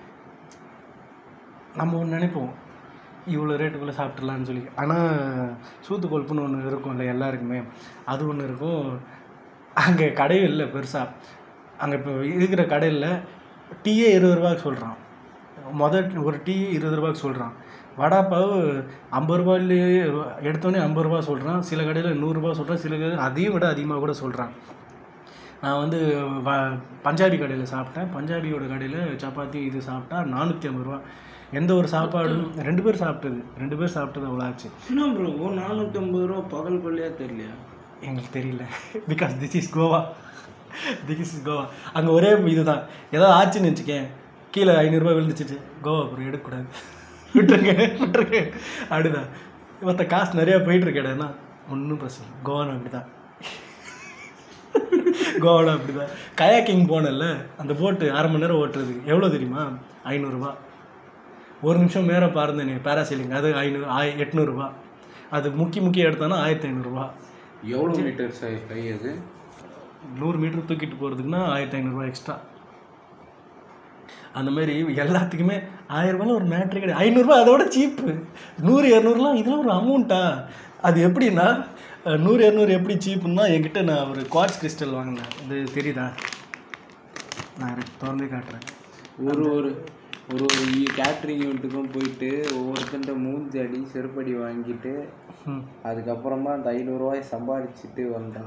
நம்ம ஒன்று நினைப்போம் இவ்வளோ ரேட்டுக்குள்ளே சாப்பிட்றலான்னு சொல்லி ஆனால் சூத்து கொழுப்புன்னு ஒன்று இருக்கும்ல எல்லாருக்குமே அது ஒன்று இருக்கும் அங்கே கடையும் இல்லை பெருசாக அங்கே இப்போ இருக்கிற கடையில் டீயே இருபது ரூபாய்க்கு சொல்கிறான் முதல் ஒரு டீ இருபது ரூபாய்க்கு சொல்கிறான் வடாப்பாவு ஐம்பது ரூபாயிலேயே எடுத்தோடனே ஐம்பது ரூபா சொல்கிறான் சில கடையில் நூறுரூபா சொல்கிறான் சில கடையில் அதையும் விட அதிகமாக கூட சொல்கிறான் நான் வந்து வ பஞ்சாபி கடையில் சாப்பிட்டேன் பஞ்சாபியோட கடையில் சப்பாத்தி இது சாப்பிட்டா நானூற்றி ஐம்பது ரூபா எந்த ஒரு சாப்பாடும் ரெண்டு பேர் சாப்பிட்டது ரெண்டு பேர் சாப்பிட்டது அவ்வளோ ஆச்சு என்ன ப்ரோ நானூற்றி ஐம்பது ரூபா பகல் கொள்ளையா தெரியலையா எங்களுக்கு தெரியல because this is Goa this is Goa அங்கே ஒரே இதுதான் ஏதாவது ஆச்சுன்னு வச்சுக்கேன் கீழே ஐநூறுரூவா விழுந்துச்சு கோவா அப்புறம் எடுக்கக்கூடாது விட்டுருங்க விட்டுருங்க அப்படிதான் மற்ற காசு நிறையா போயிட்டுருக்கு இடம்னா ஒன்றும் பிரச்சனை இல்லை. கோவானா அப்படி தான் கோவானா அப்படி தான் கயாக்கிங் போனேன்ல அந்த போட்டு அரை மணி நேரம் ஓட்டுறது எவ்வளோ தெரியுமா ஐநூறுரூவா ஒரு நிமிஷம் மேலே பாருந்தேனே பேராசைலிங் அது ஐநூறு ஆய் எட்நூறுபா அது முக்கி முக்கிய எடுத்தானா ஆயிரத்தி ஐநூறுரூவா எவ்வளோ மீட்டர் ஹை அது நூறு மீட்டர் தூக்கிட்டு போகிறதுக்குன்னா ஆயிரத்தி ஐநூறுரூவா எக்ஸ்ட்ரா அந்த மாதிரி எல்லாத்துக்குமே ஆயிரம் ரூபாயில் ஒரு மேட்ரு கிடையாது ஐநூறுரூவா அதோட சீப்பு நூறு இரநூறுலாம் இதெல்லாம் ஒரு அமௌண்ட்டா அது எப்படின்னா அஹ், நூறு இரநூறு எப்படி சீப்புன்னா என்கிட்ட நான் ஒரு குவாட்ஸ் கிறிஸ்டல் வாங்கினேன் இது தெரியுதா நான் எனக்கு திறந்தே காட்டுறேன் ஒரு ஒரு ஒரு ஒரு கேட்ரிங் ஈவெண்ட்டுக்கும் போயிட்டு ஒவ்வொருத்தன்ட்ட மூஞ்சி அடி செருப்படி வாங்கிட்டு ம் அதுக்கப்புறமா அந்த ஐநூறுரூவாய் சம்பாதிச்சுட்டு வந்தா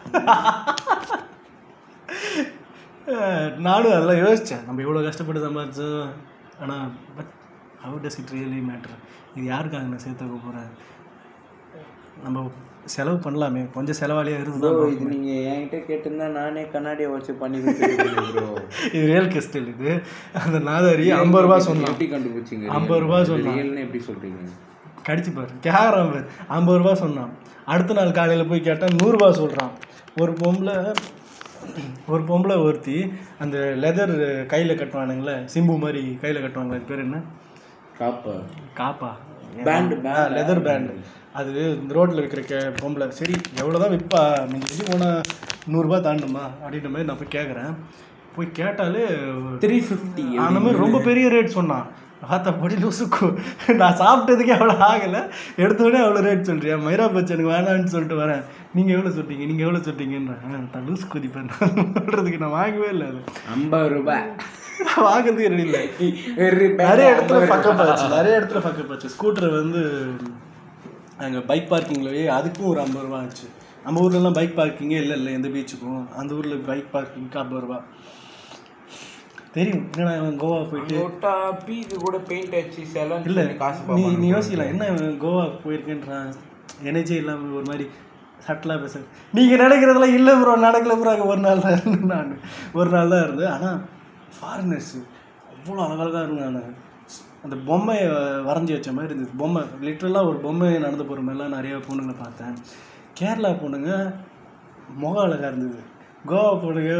அஹ், நானும் அதெல்லாம் யோசித்தேன் நம்ம எவ்வளோ கஷ்டப்பட்டு சம்பாதிச்சோம் ஆனால் but how does it really matter இது யாருக்காக நான் சேர்த்துக்க போகிறேன் நம்ம செலவு பண்ணலாமே கொஞ்சம் செலவாளியாக ப்ரோ இருந்தால் இது நீங்கள் என்கிட்ட கேட்டிருந்தா நானே கண்ணாடியை வச்சு பண்ணி கொடுத்துருக்கேன் ப்ரோ இது ரியல் கிறிஸ்டல் இது அந்த நாதாரி ஐம்பது ரூபா சொன்னான் எப்படி கண்டுபிடிச்சிங்க ஐம்பது ரூபா சொன்னான் ரியல்னு எப்படி சொல்கிறீங்க கடிச்சு பாரு கேட்குறான் பாரு ஐம்பது ரூபா சொன்னான் அடுத்த நாள் காலையில் போய் கேட்டால் நூறுரூவா சொல்கிறான் ஒரு பொம்பளை ஒரு பொம்பளை ஒருத்தி அந்த லெதர் கையில் கட்டுவானுங்களே சிம்பு மாதிரி கையில் கட்டுவாங்க அது பேர் என்ன காப்பா காப்பா Band, band. லெதர் பேண்டு அது இந்த ரோட்டில் இருக்கிற கே பொம்பளை சரி எவ்வளோ தான் விற்பா நீங்கள் எப்படி போனால் நூறுரூபா தாண்டுமா அப்படின்ற மாதிரி நான் போய் கேட்குறேன் போய் கேட்டாலே த்ரீ ஃபிஃப்டி அந்த மாதிரி ரொம்ப பெரிய ரேட் சொன்னான் பார்த்தா பொடி லூசுக்கு நான் சாப்பிட்டதுக்கே அவ்வளோ ஆகலை எடுத்தோடனே அவ்வளோ ரேட் சொல்றியா மைரா பச்சன் எனக்கு வேணான்னு சொல்லிட்டு வரேன் நீங்கள் எவ்வளோ சொல்லிட்டீங்க நீங்கள் எவ்வளோ சொல்லிட்டீங்கன்றேன் நான் லூஸ் குதிப்பேன் சொல்கிறதுக்கு நான் வாங்கவே இல்லை அது ஐம்பது ரூபாய் வாங்குறதுக்கு ரெடி இல்லை வெரி நிறைய இடத்துல பக்கப் ஆச்சு நிறைய இடத்துல பக்கப் ஆச்சு ஸ்கூட்டர் வந்து அங்கே பைக் பார்க்கிங்லயே அதுக்கும் ஒரு ஐம்பது ரூபா ஆச்சு நம்ம ஊர்லலாம் பைக் பார்க்கிங்கே இல்லை இல்லை எந்த பீச்சுக்கும் அந்த ஊரில் பைக் பார்க்கிங்க்கு ஐம்பது ரூபா தெரியும் என்னடா இவன் கோவா போயிட்டு நோட்டா பீக்கு கூட பெயிண்ட் அடிச்சு செலவு இல்லை காசு நீ பார்ப்பாங்க நீ யோசிக்கலாம் என்ன இவன் கோவா போயிருக்கேன்றான் எனர்ஜி இல்லாமல் ஒரு மாதிரி சட்டலாக பேச நீங்கள் நினைக்கிறதெல்லாம் இல்லை ப்ரோ நடக்கல ப்ரோ அங்கே ஒரு நாள் தான் இருந்தேன் நான் ஒரு நாள் தான் இருந்தேன் ஆனால் ஃபாரினர்ஸு அவ்வளோ அழகழகாக இருந்தாங்க அந்த பொம்மையை வரைஞ்சி வச்ச மாதிரி இருந்தது பொம்மை லிட்ரலாக ஒரு பொம்மை நடந்து போகிற மாதிரிலாம் நிறைய பொண்ணுங்களை பார்த்தேன் கேரளா பொண்ணுங்க முகம் அழகாக இருந்தது கோவா பொண்ணுங்க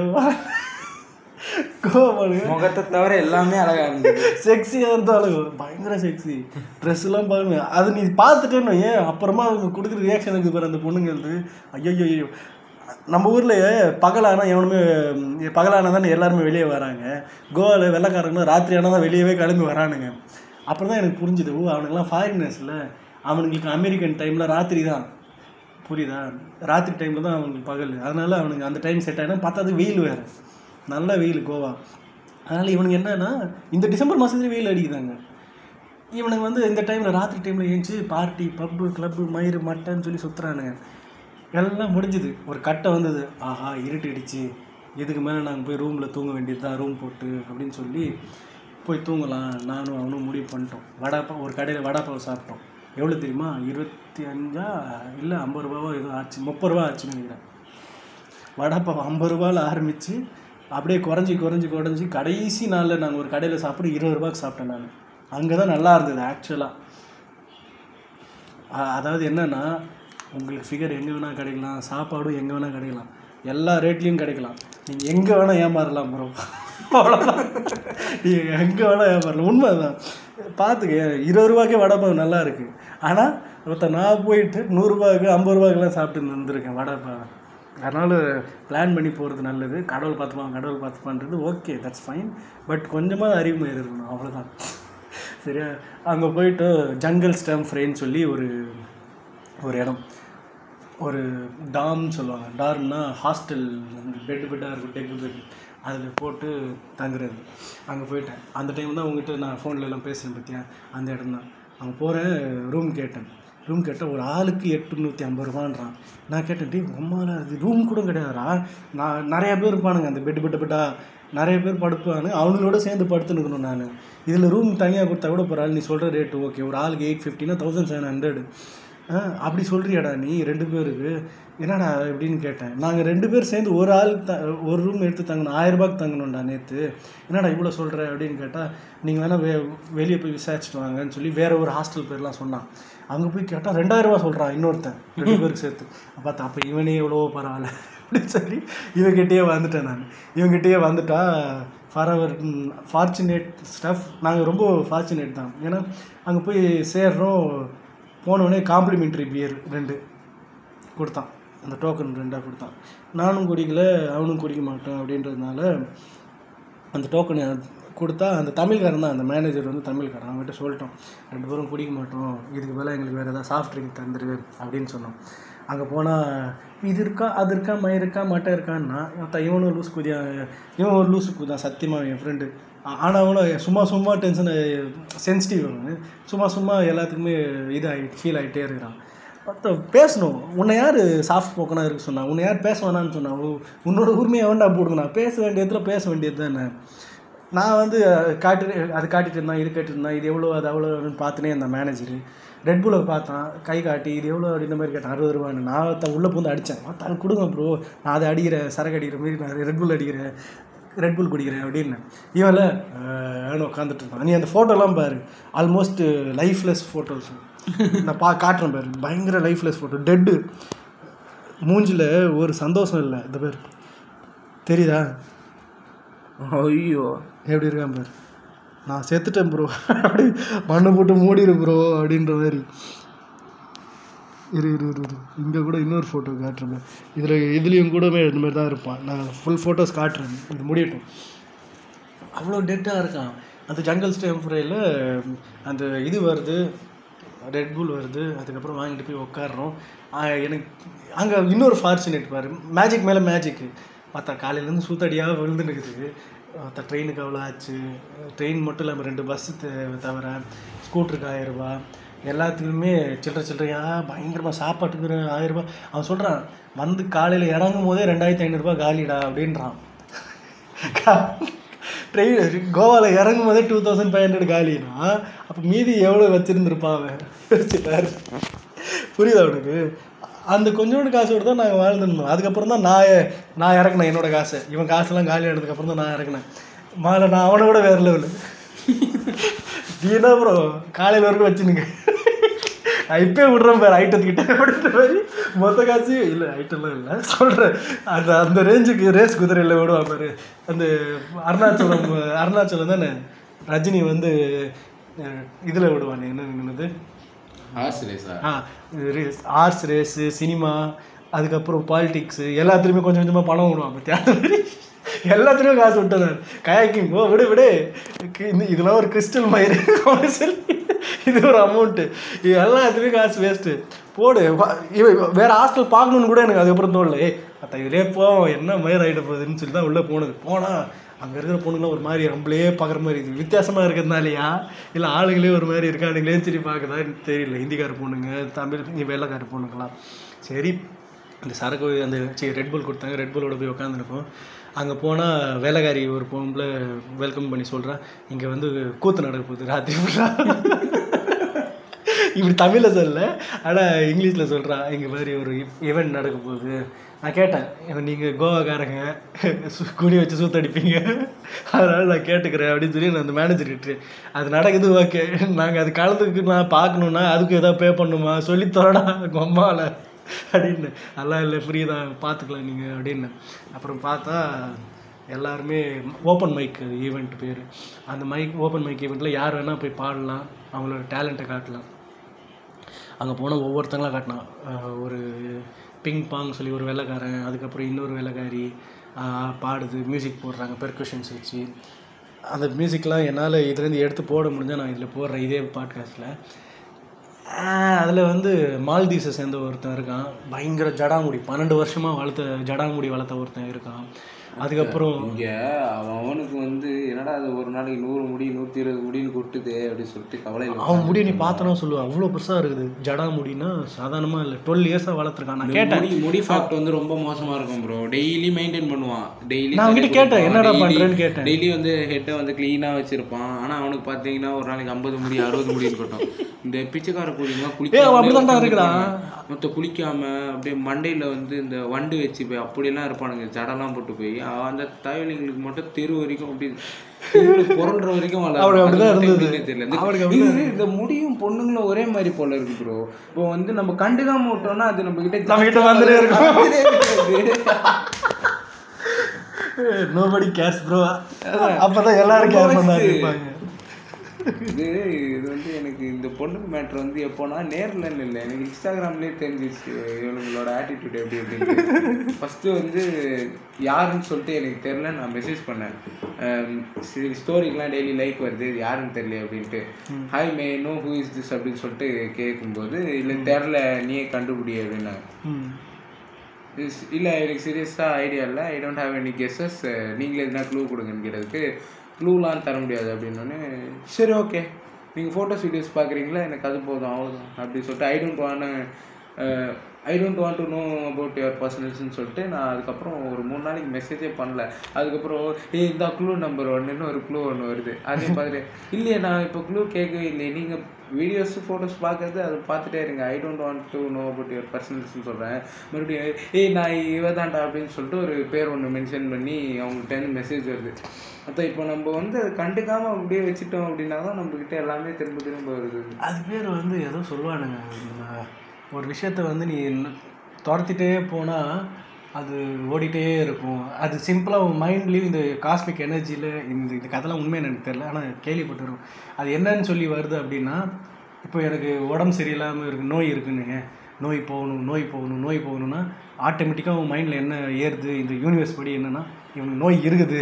கோவா பொண்ணுங்க முகத்தை தவிர எல்லாமே அழகா இருந்தது செக்ஸியாக இருந்தாலும் பயங்கர செக்ஸி ட்ரெஸ்லாம் பாருங்க அது நீ பார்த்துட்டேன்னு ஏன் அப்புறமா அவங்க கொடுக்குற ரியாக்ஷன் இருக்குது பாரு அந்த பொண்ணுங்களுக்கு ஐயோ ஐயோ நம்ம ஊரில் பகலானா எவனுமே ம், பகலானா தானே எல்லாருமே வெளியே வராங்க கோவாவில் வெள்ளைக்காரங்களும் ராத்திரி ஆனால் தான் வெளியவே கிளம்பி வரானுங்க அப்புறம் தான் எனக்கு புரிஞ்சுது ஓ அவனுங்கெல்லாம் ஃபாரினர்ஸில் அவனுங்களுக்கு அமெரிக்கன் டைமில் ராத்திரி தான் புரியுதா ராத்திரி டைமில் தான் அவனுக்கு பகல் அதனால அவனுக்கு அந்த டைம் செட் ஆகினா பார்த்தா வெயில் வேறு நல்ல வெயில் கோவா அதனால் இவனுங்க என்னன்னா இந்த டிசம்பர் மாதத்துலேயே வெயில் அடிக்குதாங்க இவனுங்க வந்து இந்த டைமில் ராத்திரி டைமில் ஏஞ்சி பார்ட்டி பப்பு கிளப்பு மயிறு மட்டைன்னு சொல்லி சுற்றுறானுங்க எல்லாம் முடிஞ்சுது ஒரு கட்டை வந்தது ஆஹா இருட்டிடுச்சு இதுக்கு மேலே நாங்கள் போய் ரூமில் தூங்க வேண்டியது தான் ரூம் போட்டு அப்படின்னு சொல்லி போய் தூங்கலாம் நானும் அவனும் முடிவு பண்ணிட்டோம் வடாப்பா ஒரு கடையில் வடாப்பாவை சாப்பிட்டோம் எவ்வளோ தெரியுமா இருபத்தி அஞ்சா இல்லை ஐம்பது ரூபாவோ ஏதோ ஆச்சு முப்பது ரூபா ஆச்சுன்னு நினைக்கிறேன் வடைப்பாவை ஐம்பது ரூபாயில் ஆரம்பித்து அப்படியே குறைஞ்சி குறைஞ்சி குறைஞ்சி கடைசி நாளில் நாங்கள் ஒரு கடையில் சாப்பிட இருபது ரூபாய்க்கு சாப்பிட்டேன் நான் அங்கே தான் நல்லா இருந்தது ஆக்சுவலாக அதாவது என்னென்னா உங்களுக்கு ஃபிகர் எங்கே வேணால் கிடைக்கலாம் சாப்பாடும் எங்கே வேணால் கிடைக்கலாம் எல்லா ரேட்லேயும் கிடைக்கலாம் நீங்கள் எங்கே வேணால் ஏமாறலாம் ப்ரோ அவ்வளோதான் நீங்கள் எங்கே வேணால் ஏமாறலாம் உண்மை தான் பார்த்துக்க இருபது ரூபாய்க்கே வடைப்பாவு நல்லா இருக்குது ஆனால் ஒருத்தன் நான் போயிட்டு நூறுரூபாய்க்கு ஐம்பது ரூபாய்க்குலாம் சாப்பிட்டு வந்திருக்கேன் வடை பா அதனால் பிளான் பண்ணி போகிறது நல்லது கடவுள் பார்த்துப்பான் கடவுள் பார்த்துப்பான்றது ஓகே தட்ஸ் ஃபைன் பட் கொஞ்சமாக அறிவு மயிர் இருக்கணும் அவ்வளோதான் சரியா அங்கே போயிட்டு ஜங்கல் ஸ்டம் ஃப்ரேன்னு சொல்லி ஒரு ஒரு இடம் ஒரு டாம்னு சொல்லுவாங்க டார்ம்னா ஹாஸ்டல் பெட்டு பெட்டாக இருக்கும் டெக்கு பெட் அதில் போட்டு தங்குறது அங்கே போயிட்டேன் அந்த டைம் தான் உங்ககிட்ட நான் ஃபோனில் எல்லாம் பேசுகிறேன் பார்த்தியா அந்த இடம் தான் அங்கே போகிறேன் ரூம் கேட்டேன் ரூம் கேட்டால் ஒரு ஆளுக்கு எட்டுநூற்றி ஐம்பது ரூபான்றான் நான் கேட்டேன் டே உம்மால அது ரூம் கூட கிடையாதுடா நான் நிறைய பேர் இருப்பானுங்க அந்த பெட்டு பெட்டு பெட்டா நிறைய பேர் படுப்பானு அவங்களோட சேர்ந்து படுத்துனுக்கணும் நான் இதில் ரூம் தனியாக கொடுத்தா கூட பரவாயில்ல நீ சொல்கிற ரேட்டு ஓகே ஒரு ஆளுக்கு எயிட் ஃபிஃப்டினா தௌசண்ட் செவன் ஹண்ட்ரட் ஆ அப்படி சொல்கிறியாடா நீ ரெண்டு பேருக்கு என்னடா எப்படின்னு கேட்டேன் நாங்கள் ரெண்டு பேர் சேர்ந்து ஒரு ஆள் த ஒரு ரூம் எடுத்து தங்கணும் ஆயிரம் ரூபாய்க்கு தங்கணும்டா நேற்று என்னடா இவ்வளோ சொல்கிற அப்படின்னு கேட்டால் நீங்கள் வேணால் வெ வெளியே போய் விசாரிச்சுட்டு வாங்கன்னு சொல்லி வேற ஒரு ஹாஸ்டல் பேர்லாம் சொன்னான் அங்கே போய் கேட்டால் ரெண்டாயிரம் ரூபா சொல்கிறான் இன்னொருத்தன் ரெண்டு பேருக்கு சேர்த்து பார்த்தா அப்போ இவனே எவ்வளோ பரவாயில்ல அப்படின்னு சொல்லி இவங்கிட்டயே வந்துட்டேன் நான் இவங்கிட்டயே வந்துட்டா ஃபாரவர் ஃபார்ச்சுனேட் ஸ்டஃப் நாங்கள் ரொம்ப ஃபார்ச்சுனேட் தான் ஏன்னா அங்கே போய் சேர்றோம் போனோடனே காம்ப்ளிமெண்ட்ரி பியர் ரெண்டு கொடுத்தான் அந்த டோக்கன் ரெண்டாக கொடுத்தான் நானும் குடிக்கல அவனும் குடிக்க மாட்டோம் அப்படின்றதுனால அந்த டோக்கனை கொடுத்தா அந்த தமிழ்காரன் தான் அந்த மேனேஜர் வந்து தமிழ்காரன் அவங்ககிட்ட சொல்லிட்டோம் ரெண்டு பேரும் குடிக்க மாட்டோம் இதுக்கு பதிலாக எங்களுக்கு வேறு ஏதாவது சாஃப்ட் ட்ரிங்க் தந்துரு அப்படின்னு சொன்னோம் அங்கே போனால் இது இருக்கா அது இருக்கா மயிர் இருக்கா மட்டை இருக்கான்னா ஒருத்தன் இவனும் லூஸ் குதியா இவன் ஒரு லூசு குதான் சத்தியமாக என் ஃப்ரெண்டு ஆனால் அவனும் சும்மா சும்மா டென்ஷன் சென்சிட்டிவ் அவனு சும்மா சும்மா எல்லாத்துக்குமே இதாகிட்டு ஃபீல் ஆகிட்டே இருக்கிறான் பார்த்தா பேசணும் உன்னை யார் சாஃப்ட் ஸ்போக்கனாக இருக்க சொன்னா உன்னை யார் பேச வேணான்னு சொன்னா உ- உன்னோட உரிமையை வேண்டா போடுங்கண்ணா பேச வேண்டிய இடத்துல பேச வேண்டியது தானே நான் வந்து அஹ், காட்டு அது காட்டிட்டு இருந்தேன் இது கேட்டு இருந்தேன் இது எவ்வளோ அது அவ்வளோ அப்படின்னு பார்த்துனே அந்த மேனேஜர் ரெட்புலை பார்த்தான் கை காட்டி இது எவ்வளோ அப்படின்ற மாதிரி கேட்டேன் அறுபது ரூபான்னு நான் த உள்ளே பூந்து அடித்தேன் அது கொடுங்க ப்ரோ நான் அதை அடிக்கிறேன் சரக்கு அடிக்கிற மாதிரி நான் ரெட்புல் அடிக்கிறேன் ரெட்புல் குடிக்கிறேன் அப்படின்னு இவன்ல உட்காந்துட்டு இருந்தான் நீ அந்த ஃபோட்டோலாம் பாரு ஆல்மோஸ்ட் லைஃப்லெஸ் ஃபோட்டோஸ் நான் பா காட்டுறேன் பாரு பயங்கர லைஃப்லெஸ் ஃபோட்டோ டெட்டு மூஞ்சில் ஒரு சந்தோஷம் இல்லை இந்த பேர் தெரியுதா ஐயோ எப்படி இருக்கான் பாரு நான் செத்துட்டேன் ப்ரோ அப்படி மண்ணை போட்டு மூடிடு ப்ரோ அப்படின்ற மாதிரி இரு இரு இரு இரு இங்கே கூட இன்னொரு ஃபோட்டோ காட்டுறேன் இதில் இதுலேயும் கூடவே இந்த மாதிரி தான் இருப்பான் நான் ஃபுல் ஃபோட்டோஸ் காட்டுறேன் இது முடியட்டும் அவ்வளோ டெட்டாக இருக்கான் அந்த ஜங்கல் ஸ்டேஃப்ரேயில் அந்த இது வருது ரெட் புல் வருது அதுக்கப்புறம் வாங்கிட்டு போய் உட்காடுறோம் எனக்கு அங்கே இன்னொரு ஃபார்ச்சுனேட் பாரு மேஜிக் மேலே மேஜிக்கு பார்த்தா காலையிலேருந்து சூத்தடியாக விழுந்துன்னு இருக்குது பார்த்தா ட்ரெயினுக்கு அவ்வளோ ஆச்சு ட்ரெயின் மட்டும் இல்லாமல் ரெண்டு பஸ்ஸு தவிர ஸ்கூட்டருக்கு ஆயிரம் ரூபாய் எல்லாத்துக்குமே சில்லற சில்லறையாக பயங்கரமாக சாப்பாட்டுக்கு ஒரு ஆயிரம் ரூபாய் அவன் சொல்கிறான் வந்து காலையில் இறங்கும் போதே ரெண்டாயிரத்தி ஐநூறுரூபா காலிடா அப்படின்றான் ட்ரெயின் கோவாவில் இறங்கும் போதே டூ தௌசண்ட் ஃபைவ் ஹண்ட்ரட் காலினா அப்போ மீதி எவ்வளோ வச்சுருந்துருப்பான் அவன் யோசிச்சுப்பாரு. புரியுதா அவனுக்கு அந்த கொஞ்சோண்டு காசோட தான் நாங்கள் வாழ்ந்துருந்தோம் அதுக்கப்புறம் தான் நான் நான் இறக்குனேன் என்னோட காசை இவன் காசெல்லாம் காலி ஆனதுக்கப்புறம் தான் நான் இறக்குனேன் மாலை நான் அவனை விட வேறு லெவலு நீனா ப்ரோ காலையில் வரைக்கும் வச்சுனுங்க நான் இப்பயே விட்றேன் பாரு ஐட்டத்துக்கிட்ட அப்படின்ற மாதிரி மொத்த காசு இல்லை ஐட்டம்லாம் இல்லை சொல்கிறேன் அந்த அந்த ரேஞ்சுக்கு ரேஸ் குதிரையில் விடுவான் பாரு அந்த அருணாச்சலம் அருணாச்சலம் தானே ரஜினி வந்து இதில் விடுவானே என்ன என்னது ஹார்ஸ் ரேஸா ஆ ரேஸ் ஆர்ட்ஸ் ரேஸு சினிமா அதுக்கப்புறம் பாலிடிக்ஸு எல்லாத்துலேயுமே கொஞ்சம் கொஞ்சமாக பணம் விடுவான் பத்தியா அந்த மாதிரி எல்லாத்துலேயும் காசு விட்டேன் கயாக்கிங் ஓ விடு விடு கி- இந்த- இதெல்லாம் ஒரு கிறிஸ்டல் மயிறு சொல்லி இது ஒரு அமௌண்ட்டு இது எல்லாத்துலேயும் காசு வேஸ்ட்டு போடு வா- இவ இவ- வேற ஹாஸ்டல் பார்க்கணுன்னு கூட எனக்கு அதுக்கப்புறம் தோணல ஏய் அத்தா இதுலேயே போவோம் என்ன மயிர் ஆகிட போகுதுன்னு சொல்லி தான் உள்ளே போனது போனால் அங்கே இருக்கிற பொண்ணுங்களாம் ஒரு மாதிரி நம்மளே பார்க்குற மாதிரி இருக்குது வித்தியாசமாக இருக்கிறதுனாலயா இல்லை ஆளுங்களே ஒரு மாதிரி இருக்கானுங்களே சரி பார்க்குதா எனக்கு தெரியல ஹிந்திக்கார பொண்ணுங்க தமிழ் இங்கே வெள்ளைக்கார பொண்ணுங்களாம் சரி அந்த சரக்கு அந்த சரி ரெட் புல் கொடுத்தாங்க ரெட் புல்லோட போய் உட்காந்துருக்கோம் அங்கே போனால் வேலைக்காரி ஒரு பொம்பளை வெல்கம் பண்ணி சொல்கிறா இங்கே வந்து கூத்து நடக்க போகுது ராத்திரி ஃபுல்லாக இப்படி தமிழில் சொல்லல ஆனால் இங்கிலீஷில் சொல்கிறா இங்கே மாதிரி ஒரு ஈவெண்ட் நடக்க போகுது நான் கேட்டேன் நீங்கள் கோவாக்காரங்க சு- குடி வச்சு சூத்தடிப்பீங்க அதனால் நான் கேட்டுக்கிறேன் அப்படின்னு சொல்லி நான் அந்த மேனேஜர் கிட்ட அது நடக்குது ஓகே நாங்கள் அது கலந்துக்கு நான் பார்க்கணுன்னா அதுக்கு ஏதாவது பே பண்ணுமா சொல்லி தரடா அம்மாவில் அப்படின்னு நல்லா இல்லை ஃப்ரீ தான் பார்த்துக்கலாம் நீங்கள் அப்படின்னு அப்புறம் பார்த்தா எல்லாருமே ஓப்பன் மைக் ஈவெண்ட் பேர் அந்த மைக் ஓப்பன் மைக் ஈவெண்ட்டில் யார் வேணால் போய் பாடலாம் அவங்களோட டேலண்ட்டை காட்டலாம் அங்கே போன ஒவ்வொருத்தங்களா காட்டினான் அஹ் ஒரு பிங் பாங் சொல்லி ஒரு வெள்ளைக்காரன் அதுக்கப்புறம் இன்னொரு வெள்ளைக்காரி அஹ் பாடுது மியூசிக் போடுறாங்க பெர்குஷன்ஸ் வச்சு அந்த மியூசிக்லாம் என்னால் இதுலேருந்து எடுத்து போட முடிஞ்சால் நான் இதில் போடுறேன் இதே பாட்காஸ்ட்டில் அதில் வந்து மால்தீவ்ஸை சேர்ந்த ஒருத்தன் இருக்கான் பயங்கர ஜடாமுடி பன்னெண்டு வருஷமாக வளர்த்த ஜடாமுடி வளர்த்த ஒருத்தன் இருக்கான் அதுக்கப்புறம் இங்க அவன் அவனுக்கு வந்து என்னடா அது ஒரு நாளைக்கு நூறு முடி நூத்தி இருபது முடின்னு கொட்டுது அப்படின்னு சொல்லிட்டு கவலையில அவன் முடியை நீ பார்த்தனா சொல்லுவான் அவ்வளோ பெருசாக இருக்குது ஜடா முடினா சாதாரணமாக இல்லை டுவெல் இயர்ஸாக வளர்த்துருக்கான் நான் கேட்டேன் முடி முடி ஃபேக்ட் வந்து ரொம்ப மோசமா இருக்கும் ப்ரோ டெய்லி மெயின்டைன் பண்ணுவான் டெய்லி நான் அவன்கிட்ட கேட்டேன், என்னடா பண்றேன்னு கேட்டேன். டெய்லி வந்து ஹெட்டை வந்து க்ளீனா வச்சிருப்பான் ஆனா அவனுக்கு பாத்தீங்கன்னா ஒரு நாளைக்கு ஐம்பது முடி அறுபது முடின்னு கொட்டும் இந்த பிச்சைக்கார கூலிங்க ஏய், அவன் அப்படிதான்டா குளிக்காம இருக்கிறான். மொத்த குளிக்காம அப்படியே மண்டையில வந்து இந்த வண்டு வச்சு போய் அப்படியெல்லாம் இருப்பானுங்க ஜடெல்லாம் போட்டு போய் அவன் அந்த தாய்வலிங்களுக்கு மட்டும் தெரு வரைக்கும் அப்படி தெருவுல புரள்ற வரைக்கும் வளரும். அவனுக்கு அது அப்படிதான் மட்டும் இருந்தது. எப்படின்னே தெரியல இந்த- அவனுக்கு அப்படிதான் இது இந்த முடியும் பொண்ணுங்களும் ஒரே மாதிரி போல இருக்கு ப்ரோ இப்போ வந்து நம்ம கண்டுக்காம விட்டோம்னா அது நம்ம கிட்ட நம்ம கிட்ட வந்துட்டே இருக்கும். வந்துட்டே இருக்கு. நோபடி கேர்ஸ் ப்ரோ அப்போ தான் எல்லாரும் கேர் பண்ண ரொம்ப ஆரம்பிப்பாங்க இது இது வந்து எனக்கு இந்த பொண்ணுக்கு மேட்ரு வந்து எப்போனா நேர்ல இல்லை எனக்கு இன்ஸ்டாகிராம்லேயே தெரிஞ்சிச்சு இவனுங்களோட ஆட்டிடியூட் எப்படி அப்படின்னு ஃபஸ்ட்டு வந்து யாருன்னு சொல்லிட்டு எனக்கு தெரில நான் மெசேஜ் பண்ணேன் ஸ்டோரிக்கெலாம் டெய்லி லைக் வருது இது யாருன்னு தெரியல அப்படின்ட்டு hi may know who is this அப்படின்னு சொல்லிட்டு கேட்கும்போது இல்லை தெரில நீயே கண்டுபிடி அப்படின்னாங்க ம் இஸ்- இல்லை எனக்கு சீரியஸாக ஐடியா இல்லை I don't have any guesses நீங்களே எதுனா க்ளூ கொடுங்கன்னு கேட்டதுக்கு க்ளூலாம் தர முடியாது அப்படின்னோடனே சரி ஓகே நீங்கள் ஃபோட்டோஸ் வீடியோஸ் பார்க்குறீங்களா எனக்கு அது போதும் அவ்வளோதான் அப்படின்னு சொல்லிட்டு I don't want I don't want to know about your பர்சனல்ஸ்னு சொல்லிட்டு நான் அதுக்கப்புறம் ஒரு மூணு நாளைக்கு மெசேஜே பண்ணல அதுக்கப்புறம் ஏய் இந்த க்ளூ நம்பர் ஒன்றுன்னு ஒரு க்ளூ ஒன்று வருது அதே பார்த்துட்டு இல்லையே நான் இப்போ க்ளூ கேட்கவே இல்லையே நீங்கள் வீடியோஸ் ஃபோட்டோஸ் பார்க்கறது அதை பார்த்துட்டே இருங்க I don't want to know about your பர்சனல்ஸ்னு சொல்கிறேன் மறுபடியும் ஏய் நான் இவ தான்டா அப்படின்னு சொல்லிட்டு ஒரு பேர் ஒன்று மென்ஷன் பண்ணி அவங்ககிட்ட மெசேஜ் வருது அப்போ இப்போ நம்ம வந்து அதை கண்டுக்காமல் அப்படியே வச்சுட்டோம் அப்படின்னா தான் நம்மக்கிட்ட எல்லாமே திரும்ப திரும்ப வருது அது பேர் வந்து ஏதோ சொல்லுவானுங்க நம்ம ஒரு விஷயத்த வந்து நீ ந- துரத்திட்டே போனால் அது ஓடிட்டே இருக்கும் அது சிம்பிளாக உன் மைண்ட்லேயும் இந்த காஸ்மிக் எனர்ஜியில் இந்த இந்த கதைலாம் உண்மைன்னு எனக்கு தெரியல ஆனால் கேள்விப்பட்டிருக்கோம் அது என்னன்னு சொல்லி வருது அப்படின்னா இப்போ எனக்கு உடம்பு சரியில்லாமல் இருக்கு நோய் இருக்குன்னு நோய் போகணும் நோய் போகணும் நோய் போகணும்னா ஆட்டோமேட்டிக்காக உன் மைண்டில் என்ன ஏறுது இந்த யூனிவர்ஸ் படி என்னன்னா இவனுக்கு நோய் இருக்குது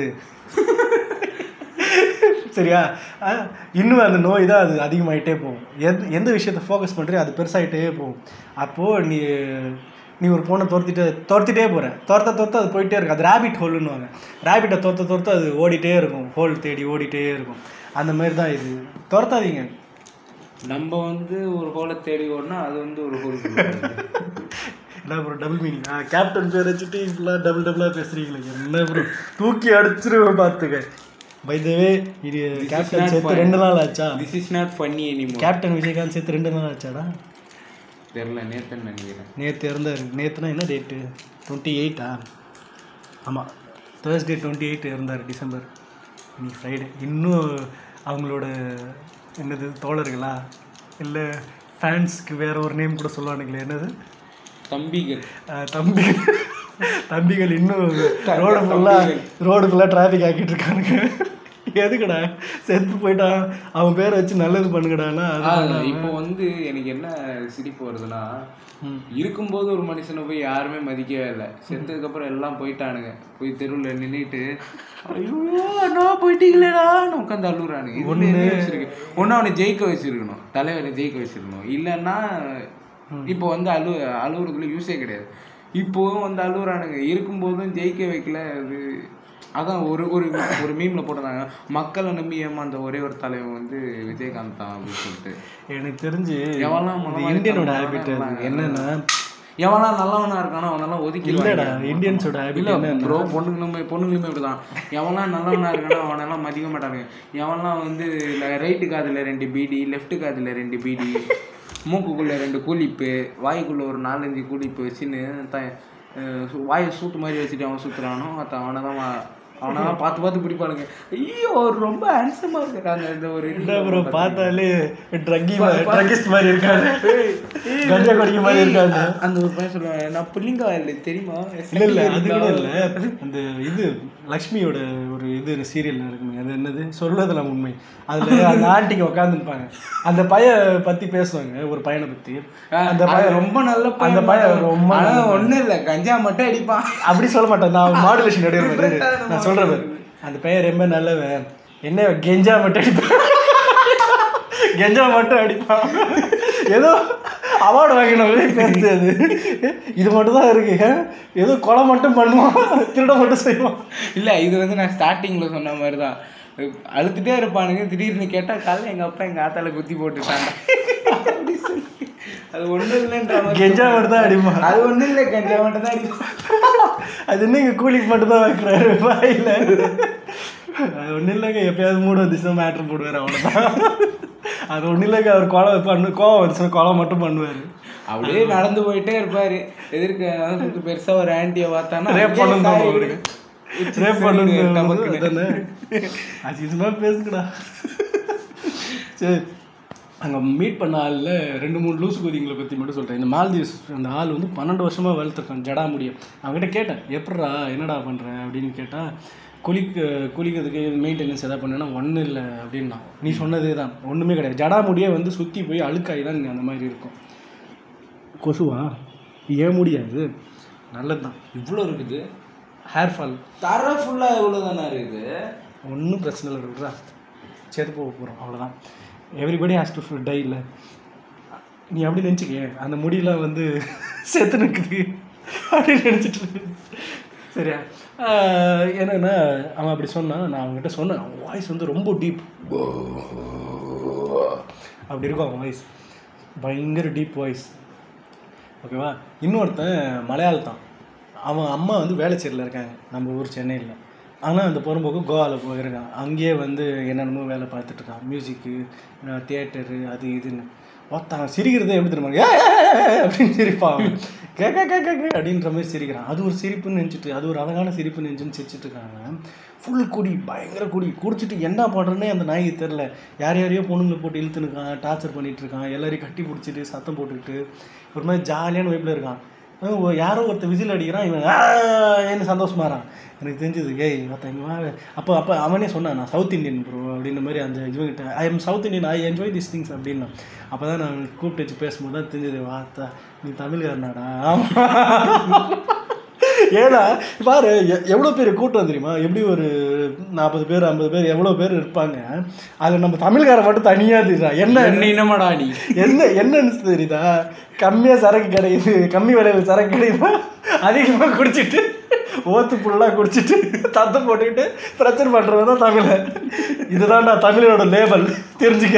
சரியா அஹ் இன்னும் அந்த நோய் தான் அது அதிகமாயிட்டே போகும் எந்த எந்த விஷயத்த ஃபோக்கஸ் பண்ணுறியோ அது பெருசாகிட்டே போகும் அப்போது நீ நீ ஒரு பொண்ணை துரத்திட்டு துரத்திட்டே போகிற துரத்த துரத்த அது போயிட்டே இருக்கும் அது ரேபிட் ஹோல்னுவாங்க ரேபிட்டை துரத்த துரத்த அது ஓடிட்டே இருக்கும் ஹோல் தேடி ஓடிட்டே இருக்கும் அந்த மாதிரி தான் இது துரத்தாதீங்க நம்ம வந்து ஒரு ஹோலை தேடி ஓடினா அது வந்து ஒரு ஹோல் என்ன ப்ரோ டபுள் மீனிங் ஆ கேப்டன் பேர் வச்சுட்டு இப்படிலாம் டபுள் டபுளாக பேசுகிறீங்களே என்ன ப்ரோ தூக்கி அடிச்சிருவேன் பார்த்துக்க பை த வே இது கேப்டன் சேர்த்து ரெண்டு நாள் ஆச்சா திஸ் இஸ் நாட் ஃபன்னி எனிமோ கேப்டன் விஜயகாந்த் சேர்த்து ரெண்டு நாள் ஆச்சாடா தெரில நேத்தன் நினைக்கிறேன் நேற்று இறந்தார் நேற்றுனா என்ன டேட்டு டுவெண்ட்டி எயிட்டா ஆமாம் தேர்ஸ்டே டுவெண்ட்டி எயிட் இறந்தார் டிசம்பர் இன்னைக்கு ஃப்ரைடே இன்னும் அவங்களோட என்னது தோழர்களா இல்லை ஃபேன்ஸ்க்கு வேற ஒரு நேம் கூட சொல்லுவானுங்களே என்னது தம்பிகள் அஹ் தம்பிகள் தம்பிகள் இன்னும் ரோடு ஃபுல்லாக ரோடு ஃபுல்லாக டிராஃபிக் ஆக்கிட்டு இருக்கானுங்க எதுக்குடா செத்து போயிட்டான் அவன் பேரை வச்சு நல்லது பண்ணுங்கடான்னா அது ஆ, இப்போ வந்து எனக்கு என்ன சிரிப்பு வருதுன்னா ம். இருக்கும்போது ஒரு மனுஷனை போய் யாருமே மதிக்கவே இல்லை செத்ததுக்கு அப்புறம் எல்லாம் போயிட்டானுங்க போய் தெருவில் நின்றுட்டு ஐயோ அண்ணா போயிட்டீங்களேடான்னு உட்காந்து அழுகுறானுங்க இதுல என்ன வச்சிருக்கு ஒன்று அவனை ஜெயிக்க வச்சிருக்கணும் தலைவரை ஜெயிக்க வச்சிருக்கணும் இல்லைன்னா இப்போ வந்து அழு அழுகுறதுல யூஸே கிடையாது இப்போவும் வந்து அழுகுறானுங்க இருக்கும்போதும் ஜெயிக்க வைக்கல அது அதான் ஒரு ஒரு ஒரு மீம்ல போட்டிருந்தாங்க மக்களை நம்பி ஏமாந்த ஒரே ஒரு தலைவன் வந்து விஜயகாந்த் தான் அப்படின்னு சொல்லிட்டு எனக்கு தெரிஞ்சு எவன்லாம் இந்த மனமாரி இந்தியனோட தனமா ஹேபிட் இருந்தாங்க. என்னன்னா எவனா நல்லவனா இருக்கானோ அவனெல்லாம் ஒதுக்கி இல்லடா இந்தியன்ஸோட ஹேபிட் இல்ல என்ன ப்ரோ பொண்ணுங்களுமே பொண்ணுங்களுமே இப்படிதான் எவன்லாம் நல்லவனா இருக்கானோ அவனெல்லாம் மதிக்க மாட்டானுங்க எவன்லாம் வந்து ரைட்டு காதுல ரெண்டு பீடி லெஃப்ட் காதுல ரெண்டு பீடி மூக்குக்குள்ள ரெண்டு கூலிப்பு வாய்க்குள்ள ஒரு நாலஞ்சு கூலிப்பு வச்சுன்னு த அஹ் வாயை சூட்டு மாதிரி வச்சுட்டு அவன் சுத்துறானோ அத்த அவனை தான் அவனா பார்த்து பார்த்து பிடிப்பானுங்க ஐயோ அவர் ரொம்ப ஹேண்ட்ஸமா இருக்கிறாங்க இந்த ஒரு என்ன ப்ரோ பார்த்தாலே ட்ரக்கி ட்ரக்கிஸ்ட் மாதிரி இருக்காரு கஞ்சா குடிக்க மாதிரி இருக்காங்க அந்த ஒரு பையன் சொல்லுவாங்க நான் புள்ளிங்கா இல்லை தெரியுமா இல்ல இல்ல அது கூட இல்ல அந்த இது லக்ஷ்மியோட ஒரு இது சீரியல் இருக்குங்க அது என்னது சொல்றதுல உண்மை அதுல அந்த ஆண்டிக்கு உட்காந்துருப்பாங்க அந்த பையன் பத்தி பேசுவாங்க ஒரு பையனை பத்தி அந்த பையன் ரொம்ப நல்ல அந்த பையன் ரொம்ப ஆனா ஒண்ணும் இல்ல கஞ்சா மட்டும் அடிப்பான் அப்படி சொல்ல மாட்டேன் நான் மாடுலேஷன் எடுக்கிற மாதிரி நான் சொல்றேன் பாரு. அந்த பையன் ரொம்ப நல்லவன் என்ன கெஞ்சா மட்டும் அடிப்பான் கெஞ்சா மட்டும் அடிப்பான் ஏதோ அவார்டு வாங்கின மாதிரி பேசுது அது இது மட்டும் தான் இருக்கு ஆ? ஏதோ கொலை மட்டும் பண்ணுவான் திருட மட்டும் செய்வான் இல்ல இது வந்து நான் ஸ்டார்டிங்ல சொன்ன மாதிரி தான் அழுத்துட்டே இருப்பானுங்க திடீர்னு கேட்டா காலைல எங்க அப்பா எங்க ஆத்தால குத்தி போட்டுட்டாங்க அப்படி சொல்லி அது ஒண்ணும் இல்லைன்ற மாதிரி கெஞ்சா மட்டும் தான் அடிப்பான் அது ஒண்ணும் இல்லை கஞ்சா மட்டும் தான் அடிப்பான் அது என்ன இங்கே கூலிக்கு மட்டும் தான் வைக்கிறாரு வாயில அது ஒன்றும் இல்லைங்க எப்பயாவது மூடு வந்துச்சுன்னா மேட்ரு போடுவார் அவ்வளோதான் அது ஒன்றும் இல்லைங்க அவர் கொலை பண்ணு கோவம் வந்துச்சுன்னா கொலை மட்டும் பண்ணுவார் அப்படியே நடந்து போயிட்டே இருப்பாரு எதிர்க்க அதான் சொல்லிட்டு பெருசா ஒரு ஆன்ட்டியை பார்த்தானா ரேப் பண்ணணும் sorry. அவருக்கு வச்சு ரேப் சரிங்க, பண்ணணும் டபக்குன்னு. அதானே அசிசமாக பேசுங்கடா சரி அங்கே மீட் பண்ண ஆளில் ரெண்டு மூணு லூசு குதிங்களை பற்றி மட்டும் சொல்கிறேன் இந்த மால்தீவ்ஸ் அந்த ஆள் வந்து பன்னெண்டு வருஷமாக வளர்த்துருக்கான் ஜடா முடியும் அவங்ககிட்ட கேட்டேன் எப்பட்றா என்னடா பண்ணுற அப்படின்னு கேட்டால் குளிக்க குளிக்கிறதுக்கு மெயின்டெனன்ஸ் எதாவது பண்ணேன்னா ஒன்றும் இல்லை அப்படின்னா நீ சொன்னதே தான் ஒன்றுமே கிடையாது ஜடா முடியே வந்து சுற்றி போய் அழுக்காகி தான் அந்த மாதிரி இருக்கும் கொசுவா ஏன் முடியாது நல்லது தான் இவ்வளோ இருக்குது ஹேர் ஃபால் தர ஃபுல்லா இவ்வளோ தானே இருக்குது ஒன்றும் பிரச்சனை இல்லை விட்றா செத்து போக போகிறோம் அவ்வளோதான் எவ்ரிபடி ஹேஸ் டு டை இல்லை நீ அப்படி நினச்சிக்க அந்த முடியெல்லாம் வந்து செத்து நிற்குது அப்படின்னு நினச்சிட்டு இருக்கு. சரியா ஆஹ் என்னன்னா அவன் அப்படி சொன்னான் நான் அவன்கிட்ட சொன்னேன் அவன் வாய்ஸ் வந்து ரொம்ப டீப் அப்படி இருக்கும் அவன் வாய்ஸ் பயங்கர டீப் வாய்ஸ் ஓகேவா இன்னொருத்தன் மலையாளத்தான் அவன் அம்மா வந்து வேலைச்சேரியில் இருக்காங்க நம்ம ஊர் சென்னையில் ஆனால் அந்த புறம்போக்கு கோவாவில் போயிருக்கான் அங்கேயே வந்து என்னென்னமோ வேலை பார்த்துட்டு இருக்கான் மியூசிக்கு தியேட்டரு அது இதுன்னு ஒருத்தன் சிரிக்கிறதே எப்படி தெரியுமா ஏ அப்படின்னு சிரிப்பான் அவன். கே கே கே கே கே அப்படின்ற மாதிரி சிரிக்கிறான் அது ஒரு சிரிப்புன்னு நினச்சிட்டு அது ஒரு அழகான சிரிப்பு நினச்சின்னு சிரிச்சிட்டு இருக்காங்க ஃபுல் குடி பயங்கர குடி குடிச்சிட்டு என்ன பண்ணுறேன்னே அந்த நாய்க்கு தெரில யார் யாரையோ பொண்ணுங்களை போட்டு இழுத்துனுக்கான் டார்ச்சர் பண்ணிட்டு இருக்கான் எல்லாரையும் கட்டி பிடிச்சிட்டு சத்தம் போட்டுக்கிட்டு ஒரு மாதிரி ஜாலியான வைப்பில் இருக்கான் அஹ் ஒ- யாரோ ஒருத்தர் விசில் அடிக்கிறான் இவன் என்ன சந்தோஷமாறான் எனக்கு தெரிஞ்சது ஏய் ஒருத்தன் இங்க வா அப்போ அப்போ அவனே சொன்னான் நான் சவுத் இந்தியன் ப்ரோ அப்படின்ற மாதிரி அந்த இவங்கிட்ட I am south Indian I enjoy this things அப்படின்னா அப்போ தான் நான் கூப்பிட்டு வச்சு பேசும்போது தான் தெரிஞ்சது வாத்தா நீ தமிழ்காரனாடா ஆமாம் ஏன்னா பாரு எ- எவ்வளோ பேர் கூட்டம் தெரியுமா எப்படி ஒரு நாற்பது பேர் ஐம்பது பேர் எவ்வளோ பேர் இருப்பாங்க அதில் நம்ம தமிழ்காரன் மட்டும் தனியாக தெரியுதா என்ன என்ன என்னமாடா நீ என்ன என்னன்னு தெரியுதா கம்மியாக சரக்கு கிடைக்குது கம்மி விலையில் சரக்கு கிடைக்குதா அதிகமாக குடிச்சிட்டு ஓத்து புல்லாக குடிச்சிட்டு தத்தம் போட்டுக்கிட்டு பிரச்சனை பண்ணுறது தான் தமிழன் இதுதான்டா தமிழனோட லேபல் தெரிஞ்சுக்க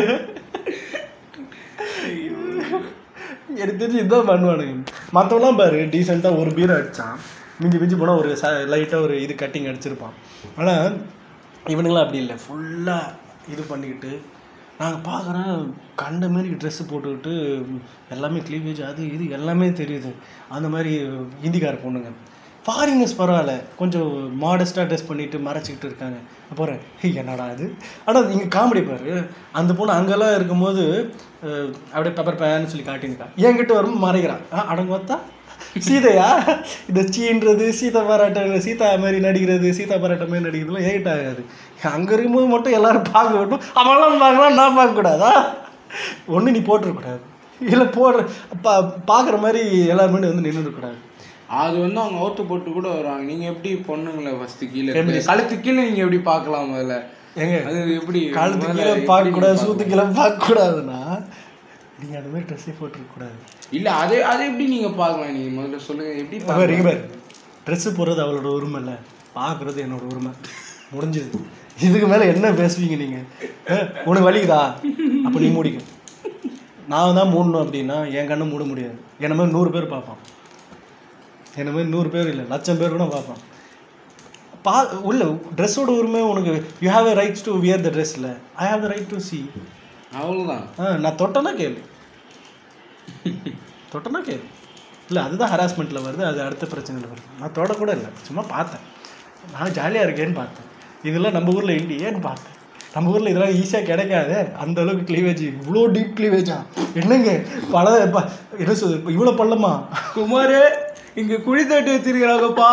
எனக்கு தெரிஞ்சு இதுதான் பண்ணுவானுங்க மற்றவங்களாம் பாரு டீசெண்டாக ஒரு பீர் அடித்தான் மிஞ்சி மிஞ்சி போனால் ஒரு ச லைட்டாக ஒரு இது கட்டிங் அடிச்சிருப்பான் ஆனால் இவனுங்களாம் அப்படி இல்லை ஃபுல்லாக இது பண்ணிக்கிட்டு நாங்கள் பார்க்குறேன் கண்ட மாதிரி ட்ரெஸ்ஸு போட்டுக்கிட்டு எல்லாமே க்ளீவேஜ் அது இது எல்லாமே தெரியுது அந்த மாதிரி ஹிந்திக்கார பொண்ணுங்க ஃபாரினர்ஸ் பரவாயில்ல கொஞ்சம் மாடஸ்ட்டாக ட்ரெஸ் பண்ணிட்டு மறைச்சிக்கிட்டு இருக்காங்க போகிறேன் என்னடா அது ஆனால் இங்கே காமெடி பாரு அந்த பொண்ணு அங்கெல்லாம் இருக்கும்போது அஹ், அப்படியே பெப்பர் பேன்னு சொல்லி காட்டியிருக்கா என்கிட்ட வரும் மறைக்கிறான் ஆ அடங்க பார்த்தா சீதையா இந்த சீன்றது சீதா பாராட்ட சீதா மாதிரி நடிக்கிறது சீதா பாராட்ட மாதிரி நடிக்கிறதுலாம் ஏகிட்ட ஆகாது அங்கே இருக்கும்போது மட்டும் எல்லாரும் பார்க்க விட்டும் அவன்லாம் பார்க்கலாம் நான் பார்க்கக்கூடாதா ஒன்று நீ போட்டுருக்கூடாது இல்லை போடுற பா பார்க்குற மாதிரி எல்லாரும் முன்னாடி வந்து நின்றுடக்கூடாது அது வந்து அவங்க அவுத்து போட்டு கூட வருவாங்க நீங்க எப்படி பொண்ணுங்களை ஃபர்ஸ்ட் கீழே Feminist. கழுத்து கீழே நீங்க எப்படி பார்க்கலாம் முதல்ல ஏங்க அது எப்படி காலத்து முதல்ல கீழே எப்படி பார்க்கக்கூடாது நீங்க சூத்து கீழே பார்க்கக்கூடாதுன்னா நீங்கள் அந்த மாதிரி ட்ரெஸ்ஸே போட்டுருக்கக்கூடாது இல்ல அது அது எப்படி நீங்க பார்க்கலாம் நீங்க முதல்ல சொல்லுங்க எப்படி பாரு பார்க்கலாம் இங்க பாரு ட்ரெஸ்ஸு போடுறது அவளோட உரிமை இல்லை பார்க்குறது என்னோட உரிமை முடிஞ்சது இதுக்கு மேலே என்ன பேசுவீங்க நீங்கள் உனக்கு வலிக்குதா அப்போ நீ மூடிக்க நான் தான் மூடணும் அப்படின்னா என் கண்ணை மூட முடியாது என்ன மாதிரி நூறு பேர் பார்ப்பான் என்ன மாதிரி நூறு பேர் இல்லை லட்சம் பேர் கூட பார்ப்பான் பா உள்ள ட்ரெஸ்ஸோட உரிமை உனக்கு you have a rights to wear the dress இல்லை I have the right to see அவ்வளவுதான் ஆ நான் தொட்டனா கேளு தொட்டனா கேளு இல்லை அதுதான் ஹராஸ்மெண்ட்டில் வருது அது அடுத்த பிரச்சனையில் வருது நான் தொட கூட இல்லை சும்மா பார்த்தேன் நான் ஜாலியாக இருக்கேன்னு பார்த்தேன் இதெல்லாம் நம்ம ஊரில் இண்டி ஏன்னு பார்த்தேன் நம்ம ஊரில் இதெல்லாம் ஈஸியாக கிடைக்காது அந்த அளவுக்கு கிளீவேஜ் இவ்வளோ டீப் கிளீவேஜா என்னங்க பல ப- என்ன சொல்றது இவ்வளோ பள்ளமா குமார் இங்க குழி தட்டி வச்சிருக்கிறாங்கப்பா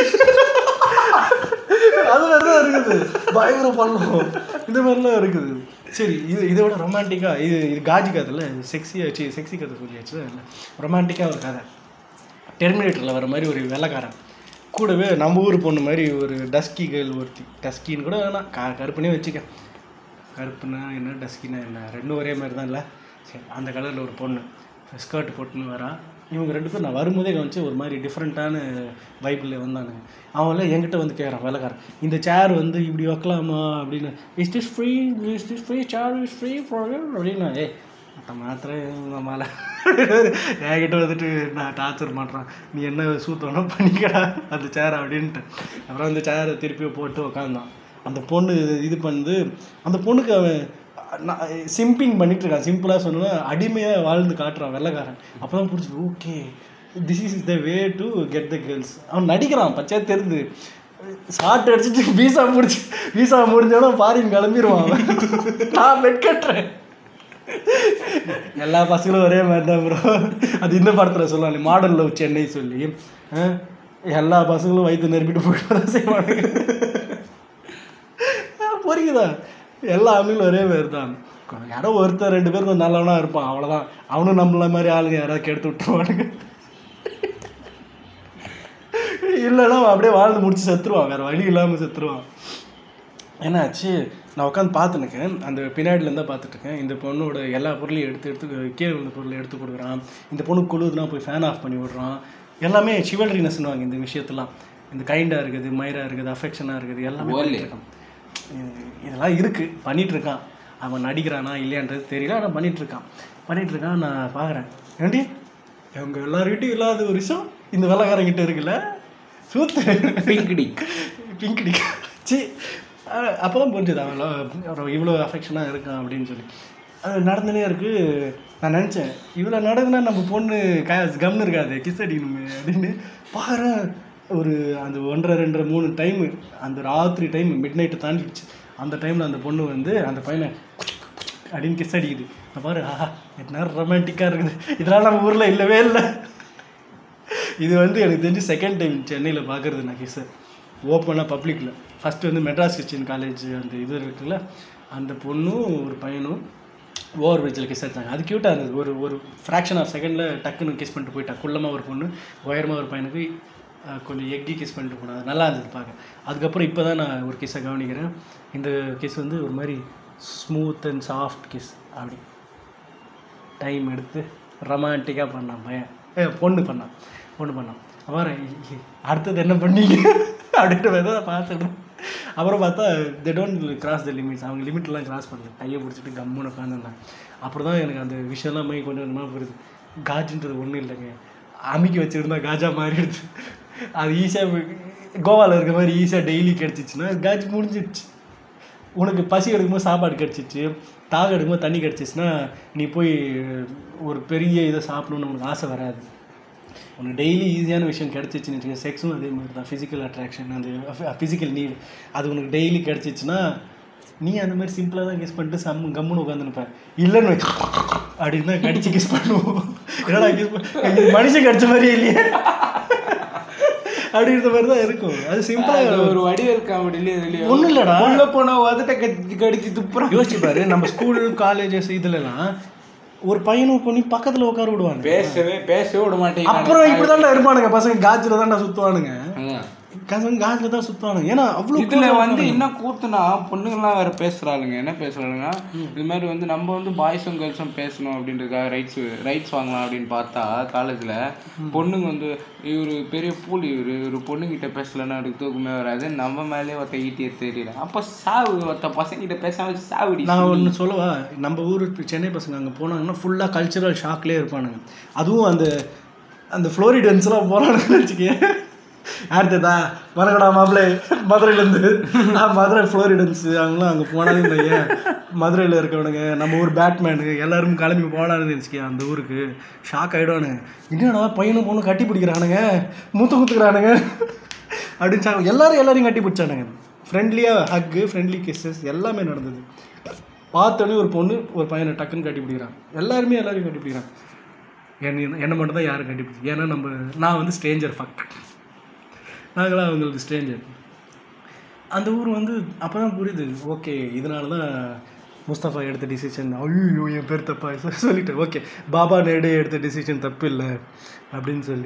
அது மாதிரி தான் இருக்குது பயங்கர பள்ளம் இந்த மாதிரிலாம் இருக்குது சரி இது இதை விட ரொமான்டிக்காக இது இது காஜி கதையில் செக்ஸியாக வச்சு செக்ஸி கதை சொல்லியாச்சு இல்லை ரொமான்டிக்காக ஒரு கதை டெர்மினேட்டரில் வர மாதிரி ஒரு வெள்ளைக்காரன் கூடவே நம்ம ஊர் பொண்ணு மாதிரி ஒரு டஸ்கி கேர்ள் ஒருத்தி டஸ்கின்னு கூட வேணாம் க கருப்புனே வச்சுக்க கருப்புனா என்ன டஸ்கினா என்ன ரெண்டும் ஒரே மாதிரி தான் இல்லை சரி அந்த கலரில் ஒரு பொண்ணு ஸ்கர்ட் போட்டுன்னு வரா இவங்க ரெண்டு பேரும் நான் வரும்போதே கவனிச்சு ஒரு மாதிரி டிஃப்ரெண்ட்டான வைப்பில் வந்தானுங்க அவங்கள என்கிட்ட வந்து கேட்குறான் வேலைக்காரன் இந்த சேர் வந்து இப்படி வைக்கலாமா அப்படின்னு is this free is this free chair is free for அப்படின்னா ஏ மற்ற மாத்திரை மேலே என்கிட்ட வந்துட்டு நான் டார்ச்சர் பண்ணுறான் நீ என்ன சூத்தோன்னா பண்ணிக்கடா அந்த சேர் அப்படின்ட்டு அப்புறம் அந்த சேரை திருப்பி போட்டு உக்காந்தான் அந்த பொண்ணு இது பண்ணுது அந்த பொண்ணுக்கு அவன் சிம்பிங் பண்ணிட்டு இருக்கான் சிம்பிளாக சொன்னா அடிமையாக வாழ்ந்து காட்டுறான் வெள்ளைக்காரன் அப்போ தான் புரிஞ்சு okay this is the way to get the girls அவன் நடிக்கிறான் பச்சையாக தெரியுது ஷார்ட் அடிச்சுட்டு வீசா முடிச்சு வீசா முடிஞ்சோன்னா ஃபாரின் கிளம்பிடுவான் அவன். நான் பெட் கட்டுறேன் எல்லா பசங்களும் ஒரே மாதிரி தான் ப்ரோ அது இந்த படத்தில் சொல்லுவாங்க மாடல் லவ் சென்னை சொல்லி அஹ், எல்லா பசங்களும் வயிற்று நெருப்பிட்டு போயிட்டு தான் செய்வானுங்க அஹ், புரியுதா எல்லா ஆம்பளையும் ஒரே மாதிரி தான் யாரோ ஒருத்தர் ரெண்டு பேரும் கொஞ்சம் நல்லவனா இருப்பான் அவ்வளோதான் அவனும் நம்மள மாதிரி ஆளுங்க யாராவது கெடுத்து விட்டுருவானுங்க இல்லைன்னா அவன் அப்படியே வாழ்ந்து முடிச்சு செத்துருவான் வேற வழி இல்லாமல் செத்துருவான் என்னாச்சு நான் உட்காந்து பார்த்துனுக்கேன் அந்த பின்னாடிலேருந்து தான் பார்த்துட்ருக்கேன் இந்த பொண்ணோட எல்லா பொருளையும் எடுத்து எடுத்து கீழே விழுந்த பொருளை எடுத்து கொடுக்குறான் இந்த பொண்ணு குழுதுனா போய் ஃபேன் ஆஃப் பண்ணி விடுறான் எல்லாமே சிவல்ரினஸ்னுவாங்க இந்த விஷயத்தெல்லாம் இந்த கைண்டாக இருக்குது மயிராக இருக்குது அஃபெக்ஷனாக இருக்குது எல்லாமே ஓலே. பண்ணிட்டு இருக்கான் இது- இதெல்லாம் இருக்குது பண்ணிட்டு இருக்கான் அவன் நடிக்கிறானா இல்லையான்றது தெரியல ஆனால் பண்ணிட்டு இருக்கான் பண்ணிட்டு இருக்கான் நான் பார்க்குறேன் ஏண்டி இவங்க எல்லாருக்கிட்டையும் இல்லாத ஒரு விஷயம் இந்த வெள்ளக்காரங்கிட்ட இருக்குல்ல சூத்து பிங்க்டி பிங்க் டிக் சி அப்போ தான் புரிஞ்சுது அவன் அவன் இவ்வளோ அஃபெக்ஷனாக இருக்கான் அப்படின்னு சொல்லி அது நடந்துனே இருக்கு நான் நினச்சேன் இவ்வளோ நடக்குதுன்னா நம்ம பொண்ணு க கம்னு இருக்காது கிஸ் அடிக்கணுமே அப்படின்னு பார்க்குறேன் ஒரு அந்த ஒன்றரை ரெண்டரை மூணு டைமு அந்த ராத்திரி டைம் மிட் நைட்டு தாண்டிடுச்சு அந்த டைமில் அந்த பொண்ணு வந்து அந்த பையனை அப்படின்னு கிஸ் அடிக்குது நான் பாரு ஆஹா என்ன ரொமான்டிக்காக இருக்குது இதெல்லாம் நம்ம ஊரில் இல்லவே இல்லை இது வந்து எனக்கு தெரிஞ்சு செகண்ட் டைம் சென்னையில் பார்க்குறது நான் கிஸ்ஸை ஓப்பனாக பப்ளிக்கில் ஃபஸ்ட்டு வந்து மெட்ராஸ் கிறிஸ்டின் காலேஜ் அந்த இது இருக்குல்ல அந்த பொண்ணும் ஒரு பையனும் ஓவர் பிரிட்ஜில் கிஸ் அடிச்சாங்க அது க்யூட்டாக இருந்தது ஒரு ஒரு ஃப்ராக்ஷன் ஆஃப் செகண்டில் டக்குன்னு கிஸ் பண்ணிட்டு போயிட்டா குள்ளமாக ஒரு பொண்ணு உயரமாக ஒரு பையனுக்கு அஹ், கொஞ்சம் எக்கி கிஸ் பண்ணிட்டு போனாங்க நல்லா இருந்தது பார்க்க அதுக்கப்புறம் இப்போ தான் நான் ஒரு கிஸ்ஸை கவனிக்கிறேன் இந்த கிஸ் வந்து ஒரு மாதிரி ஸ்மூத் அண்ட் சாஃப்ட் கிஸ் அப்படி டைம் எடுத்து ரொமான்டிக்காக பண்ணான் பையன் ஏ பொண்ணு பண்ணான் பொண்ணு பண்ணான் அப்புறம் இ- அடுத்தது என்ன பண்ணீங்க அப்படின்ட்டு வேறு பார்த்துட்டு அப்புறம் பார்த்தா they don't cross the limits அவங்க லிமிட்லாம் கிராஸ் பண்ணல கையை பிடிச்சிட்டு கம்முன்னு உட்காந்துருந்தாங்க அப்புறம் தான் எனக்கு அந்த விஷயம்லாம் போய் கொஞ்சம் கொஞ்சமாக புரியுது காஜுன்றது ஒன்றும் இல்லைங்க அமுக்கி வச்சுருந்தா காஜா மாறிடுது அது ஈஸியாக கோவாவில் இருக்க மாதிரி ஈஸியாக டெய்லி கிடச்சிச்சின்னா காஜ் முடிஞ்சிடுச்சு உனக்கு பசி எடுக்கும்போது சாப்பாடு கிடச்சிச்சு தாக எடுக்கும்போது தண்ணி கிடச்சிச்சுன்னா நீ போய் ஒரு பெரிய இதை சாப்பிடணும்னு உனக்கு ஆசை வராது உனக்கு டெய்லி ஈஸியான விஷயம் கிடச்சிச்சின்னு வச்சுக்க செக்ஸும் அதே மாதிரி தான் ஃபிசிக்கல் அட்ராக்ஷன் அந்த ஃபிசிக்கல் நீட் அது உனக்கு டெய்லி கிடச்சிச்சின்னா நீ அந்த மாதிரி சிம்பிளாக தான் கிஸ் பண்ணிட்டு சம் கம்முன்னு உட்காந்துருப்ப இல்லைன்னு வச்சு அப்படின்னு தான் கடிச்சு கிஸ் பண்ணுவோம் என்னடா கிஸ் மனுஷன் கடிச்ச மாதிரியே இல்லையே அப்படின்ற மாதிரி தான் இருக்கும் அது சிம்பிளாக அது ஒரு வடிவேல் காமெடியிலே இதுலயும் ஒண்ணும் இல்லடா. உள்ள போனா உதட்ட கடிச்சு கடிச்சு துப்புறான் யோசிச்சு பாரு நம்ம ஸ்கூல் காலேஜஸ் இதுலலாம் ஒரு பையனும் பொண்ணு பக்கத்துல உட்கார விடுவாங்க பேசவே பேசவே விட மாட்டேங்கிறாங்க அப்புறம் இப்படிதான் இருப்பானுங்க பசங்க காஜில தான் சுத்துவானுங்க அதான். பசங்க காஜில தான் சுத்துவானுங்க ஏன்னா அவ்வளவு இதுல வந்து என்ன கூத்துனா பொண்ணுங்கலாம் வேற பேசுறாளுங்க என்ன பேசுறாளுங்க இது மாதிரி வந்து நம்ம வந்து பாய்ஸும் கேர்ள்ஸும் பேசணும் அப்படின்றதுக்காக ரைட்ஸ் ரைட்ஸ் வாங்கலாம் அப்படின்னு பார்த்தா காலேஜ்ல பொண்ணுங்க வந்து இவரு பெரிய பூல் இவரு இவரு பொண்ணுங்கிட்ட பேசலன்னா அவருக்கு தூக்கமே வராது நம்ம மேலே ஒருத்த ஈட்டிய தெரியல அப்ப சாவு ஒருத்த பசங்கிட்ட பேசாம சாவுடி நான் ஒன்று சொல்லவா நம்ம ஊர் சென்னை பசங்க அங்கே போனாங்கன்னா ஃபுல்லாக கல்ச்சுரல் ஷாக்லேயே இருப்பானுங்க அதுவும் அந்த அந்த ஃப்ளோரிடன்ஸ்லாம் போகிறானுங்கன்னு வச்சுக்கேன் அடுத்ததா வணக்கடா மாப்பிள்ளை மதுரையிலேருந்து மதுரை ஃப்ளோரிடன்ஸு அவங்களாம் அங்கே போனாலும் பையன் மதுரையில் இருக்கவனுங்க நம்ம ஊர் பேட்மேனு எல்லாரும் கிளம்பி போனான்னு வச்சுக்கேன் அந்த ஊருக்கு ஷாக் ஆகிடுவானுங்க என்னடா பையனும் பொண்ணு கட்டி பிடிக்கிறானுங்க மூத்து குத்துக்கிறானுங்க அப்படின்னு சொன்னாங்க. எல்லாரும் எல்லாரையும் கட்டி பிடிச்சானுங்க ஃப்ரெண்ட்லியாக ஹக்கு ஃப்ரெண்ட்லி கிஸ்ஸஸ் எல்லாமே நடந்தது பார்த்தோன்னே ஒரு பொண்ணு ஒரு பையனை டக்குன்னு கட்டி பிடிக்கிறான் எல்லாருமே எல்லாரையும் கட்டி பிடிக்கிறான் என்ன என்னை மட்டும் தான் யாரும் கட்டி பிடிச்சி ஏன்னா நம்ம நான் வந்து ஸ்ட்ரேஞ்சர் ஃபக் நாங்களாம் அவங்களுக்கு ஸ்ட்ரேஞ்சர் அந்த ஊர் வந்து அப்போ தான் புரியுது ஓகே இதனால தான் முஸ்தபா எடுத்த டிசிஷன் ஐயோ என் பேர் தப்பா சொ- சொல்லிட்டேன் ஓகே பாபா நேடு எடுத்த டிசிஷன் தப்பு இல்லை அப்படின்னு சொல்லி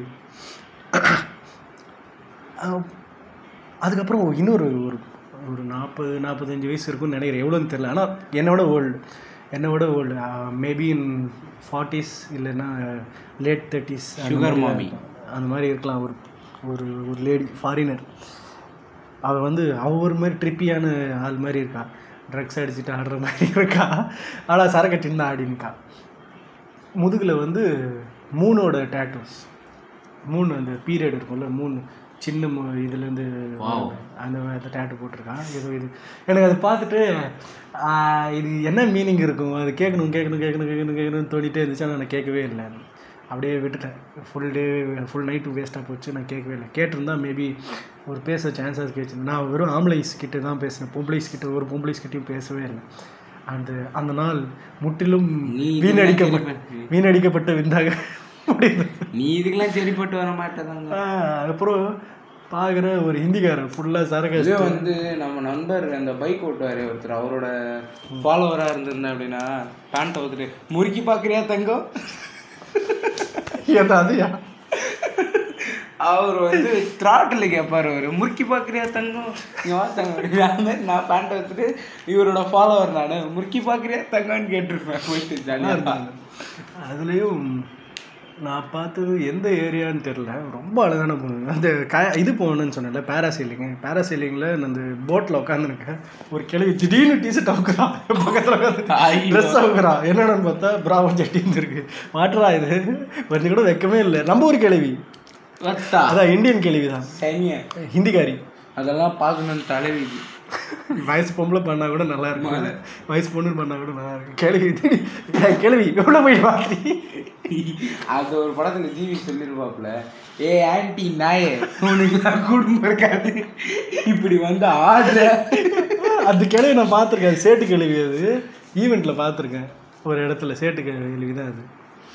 அஹ் அதுக்கப்புறம் இன்னொரு ஒரு ஒரு நாற்பது நாற்பத்தஞ்சு வயசு இருக்கும்னு நினைக்கிறேன் எவ்வளோன்னு தெரில ஆனால் என்னோட ஓல்டு என்னோட ஓல்டு மேபி இன் ஃபார்ட்டிஸ் இல்லைன்னா லேட் தேர்ட்டிஸ் Sugar mommy. அந்த மாதிரி இருக்கலாம் ஒரு ஒரு ஒரு லேடி ஃபாரினர் அவள் வந்து அவ ஒரு மாதிரி ட்ரிப்பியான ஆள் மாதிரி இருக்கா ட்ரக்ஸ் அடிச்சுட்டு ஆடுற மாதிரி இருக்கா ஆனால் சரக்கு சின்ன ஆடினுக்கா முதுகில் வந்து மூணோட டேட்டூஸ் மூணு அந்த பீரியட் இருக்கும்ல மூணு சின்ன மு- இதுலேருந்து Wow. அந்த மாதிரி டேட்டு போட்டிருக்கான் ஏதோ இது எனக்கு அதை பார்த்துட்டு ஆஹ், இது என்ன மீனிங் இருக்கும் அது கேட்கணும் கேட்கணும் கேட்கணும் கேட்கணும் கேட்கணும்னு தோண்டிட்டே இருந்துச்சு ஆனால் நான் கேட்கவே இல்லை அப்படியே விட்டுட்டேன் ஃபுல் டே ஃபுல் நைட்டு வேஸ்ட்டாக போச்சு நான் கேட்கவே இல்லை கேட்டிருந்தா மேபி ஒரு பேச சான்சஸ் கேச்சு நான் வெறும் ஆம்பளைஸ் கிட்ட தான் பேசினேன் பொம்பளைஸ் கிட்ட ஒரு பொம்பளைஸ் கிட்டயும் பேசவே இல்லை அந்த அந்த நாள் முற்றிலும் நீ வீணடிக்கப்பட்ட இதுக்கெல்லாம் வீணடிக்கப்பட்ட விந்தாக முடியுது நீ இதுக்கெல்லாம் சரிப்பட்டு வர மாட்டேதாங்க ஆஹ் அப்புறம் பார்க்குற ஒரு ஹிந்திக்காரன் ஃபுல்லாக சரக்கு இதே வந்து நம்ம நண்பர் அந்த பைக் ஓட்டுவாரு ஒருத்தர் அவரோட ஃபாலோவரா இருந்திருந்தேன் அப்படின்னா பேண்ட் வந்துட்டு முறுக்கி பாக்குறியா தங்கம் ஏதா அதுயா அவர் வந்து த்ராட்டில் கேட்பாரு அவரு முறுக்கி பாக்குறியா தங்கம் இங்க வா தங்கம் அப்படிங்கிற மாதிரி நான் பேண்ட் வச்சுட்டு இவரோட ஃபாலோவர் நானு முறுக்கி பாக்குறியா தங்கம்னு கேட்டிருப்பேன் போயிட்டு ஜாலியாக அதுலேயும் நான் பார்த்தது எந்த ஏரியான்னு தெரில ரொம்ப அழகான பொண்ணு அந்த க இது போகணுன்னு சொன்னேன்ல பேராசீலிங்கு பேராசீலிங்கில் அந்த போட்டில் உட்காந்துருக்கேன் ஒரு கிளவி திடீர்னு டிஷர்ட் அவுக்குறான் பக்கத்தில் உட்காந்து ஐயோ. ட்ரெஸ் அவுக்குறான் என்னென்னு பார்த்தா பிராவோ ஜட்டி இருந்திருக்கு மாட்டுறா இது கொஞ்சம் கூட வைக்கவே இல்லை நம்ம ஒரு கிளவி வத்தா அதான் இந்தியன் கிளவி தான் சனிய ஹிந்திக்காரி அதெல்லாம் பார்க்கணும்னு தலைவி வயசு பொம்பளை பண்ணா கூட நல்லா இருக்கும் வயசு பொண்ணு பண்ணா கூட நல்லா இருக்கும் கிளவி கிளவி எவ்வளோ போய் பார்த்தி அது ஒரு படத்துல ஜீவி சொல்லிருப்பாப்ல ஏ ஆன்டி நாயே உனக்குலாம் குடும்பம் இருக்காது இப்படி வந்து ஆடுற அந்த கிளவி நான் பார்த்துருக்கேன் அது சேட்டு கிளவி அது ஈவெண்ட்டில் பார்த்துருக்கேன் ஒரு இடத்துல சேட்டு கிளவி தான் அது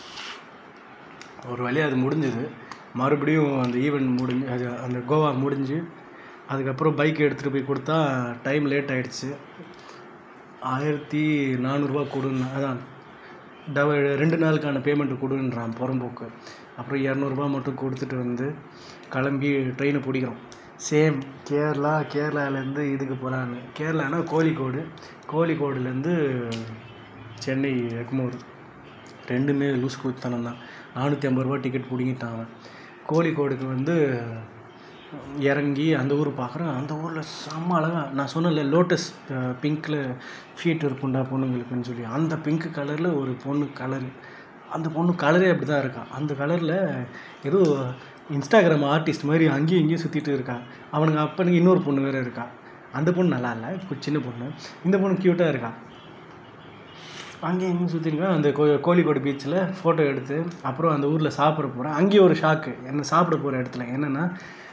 ஒரு வழியாக அது முடிஞ்சது மறுபடியும் அந்த ஈவெண்ட் முடிஞ்சு அது அந்த கோவா முடிஞ்சு அதுக்கப்புறம் பைக் எடுத்துகிட்டு போய் கொடுத்தா டைம் லேட் ஆயிடுச்சு ஆயிரத்தி நானூறுரூவா கொடுன்னு அதான் டவ ரெண்டு நாளுக்கான பேமெண்ட்டு கொடுன்றான் புறம்போக்கு அப்புறம் இரநூறுபா மட்டும் கொடுத்துட்டு வந்து கிளம்பி ட்ரெயினை பிடிக்கிறோம் சேம் கேரளா கேரளாலேருந்து இதுக்கு போகலான்னு கேரளானா கோழிக்கோடு கோழிக்கோடுலேருந்து சென்னை எக்மோர் ரெண்டுமே லூஸ் கூத்தனம் தான் நானூற்றி ஐம்பது ரூபா டிக்கெட் பிடிங்கிட்டான் அவன் கோழிக்கோடுக்கு வந்து இறங்கி அந்த ஊர் பார்க்குறேன் அந்த ஊரில் செம்ம அழகா நான் சொன்னேன்ல லோட்டஸ் பிங்க்கில் ஃபீட் இருக்கும்டா பொண்ணுங்களுக்குன்னு சொல்லி அந்த பிங்க் கலரில் ஒரு பொண்ணு கலரு அந்த பொண்ணு கலரே அப்படி தான் இருக்கா அந்த கலரில் ஏதோ இன்ஸ்டாகிராம் ஆர்டிஸ்ட் மாதிரி அங்கேயும் இங்கேயும் சுற்றிட்டு இருக்கா அவனுங்க அப்பனுக்கு இன்னொரு பொண்ணு வேறு இருக்கா அந்த பொண்ணு நல்லா இல்லை கு- சின்ன பொண்ணு இந்த பொண்ணு க்யூட்டாக இருக்கா அங்கேயும் இங்கேயும் சுற்றிருக்கேன் அந்த கோ கோழிக்கோடு பீச்சில் ஃபோட்டோ எடுத்து அப்புறம் அந்த ஊரில் சாப்பிட போகிறேன் அங்கேயும் ஒரு ஷாக்கு என்ன சாப்பிட போகிற இடத்துல என்னென்னா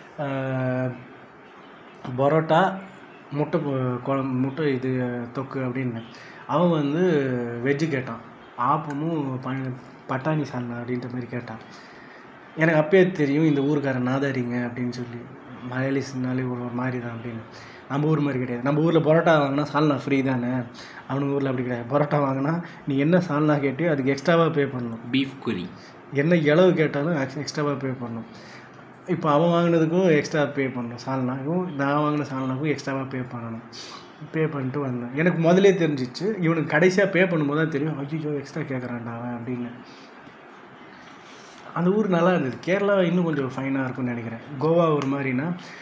பரோட்டா முட்டை பொ- குழம்பு முட்டை இது தொக்கு அப்படின்னு அவன் வந்து வெஜ்ஜு கேட்டான் ஆப்பமும் ப பட்டாணி சால்னா அப்படின்ற மாதிரி கேட்டான் எனக்கு அப்பயே தெரியும் இந்த ஊருக்காரன் நாதாரிங்க அப்படின்னு சொல்லி மலையாளிஸ்னாலே ஒரு ஒரு மாதிரி தான் அப்படின்னு நம்ம ஊர் மாதிரி கிடையாது நம்ம ஊரில் பரோட்டா வாங்கினா சால்னா ஃப்ரீ தானே அவனுங்க ஊரில் அப்படி கிடையாது பரோட்டா வாங்கினா நீ என்ன சால்னா கேட்டியோ அதுக்கு எக்ஸ்ட்ராவாக பே பண்ணணும் பீஃப் குறி என்ன இளவு கேட்டாலும் எக்ஸ்ட்ராவாக பே பண்ணணும் இப்போ அவன் வாங்கினதுக்கும் எக்ஸ்ட்ரா பே பண்ணணும் சால்னாக்கும் நான் வாங்கின சால்னாக்கும் எக்ஸ்ட்ராவாக பே பண்ணணும் பே பண்ணிட்டு வந்தேன் எனக்கு முதலே தெரிஞ்சிச்சு இவனுக்கு கடைசியாக பே பண்ணும்போது தான் தெரியும் ஐயோ எக்ஸ்ட்ரா கேட்குறான்டா அவன் அப்படின்னு அந்த ஊர் நல்லா இருந்தது கேரளா இன்னும் கொஞ்சம் ஃபைனாக இருக்கும்னு நினைக்கிறேன் கோவா ஒரு மாதிரினா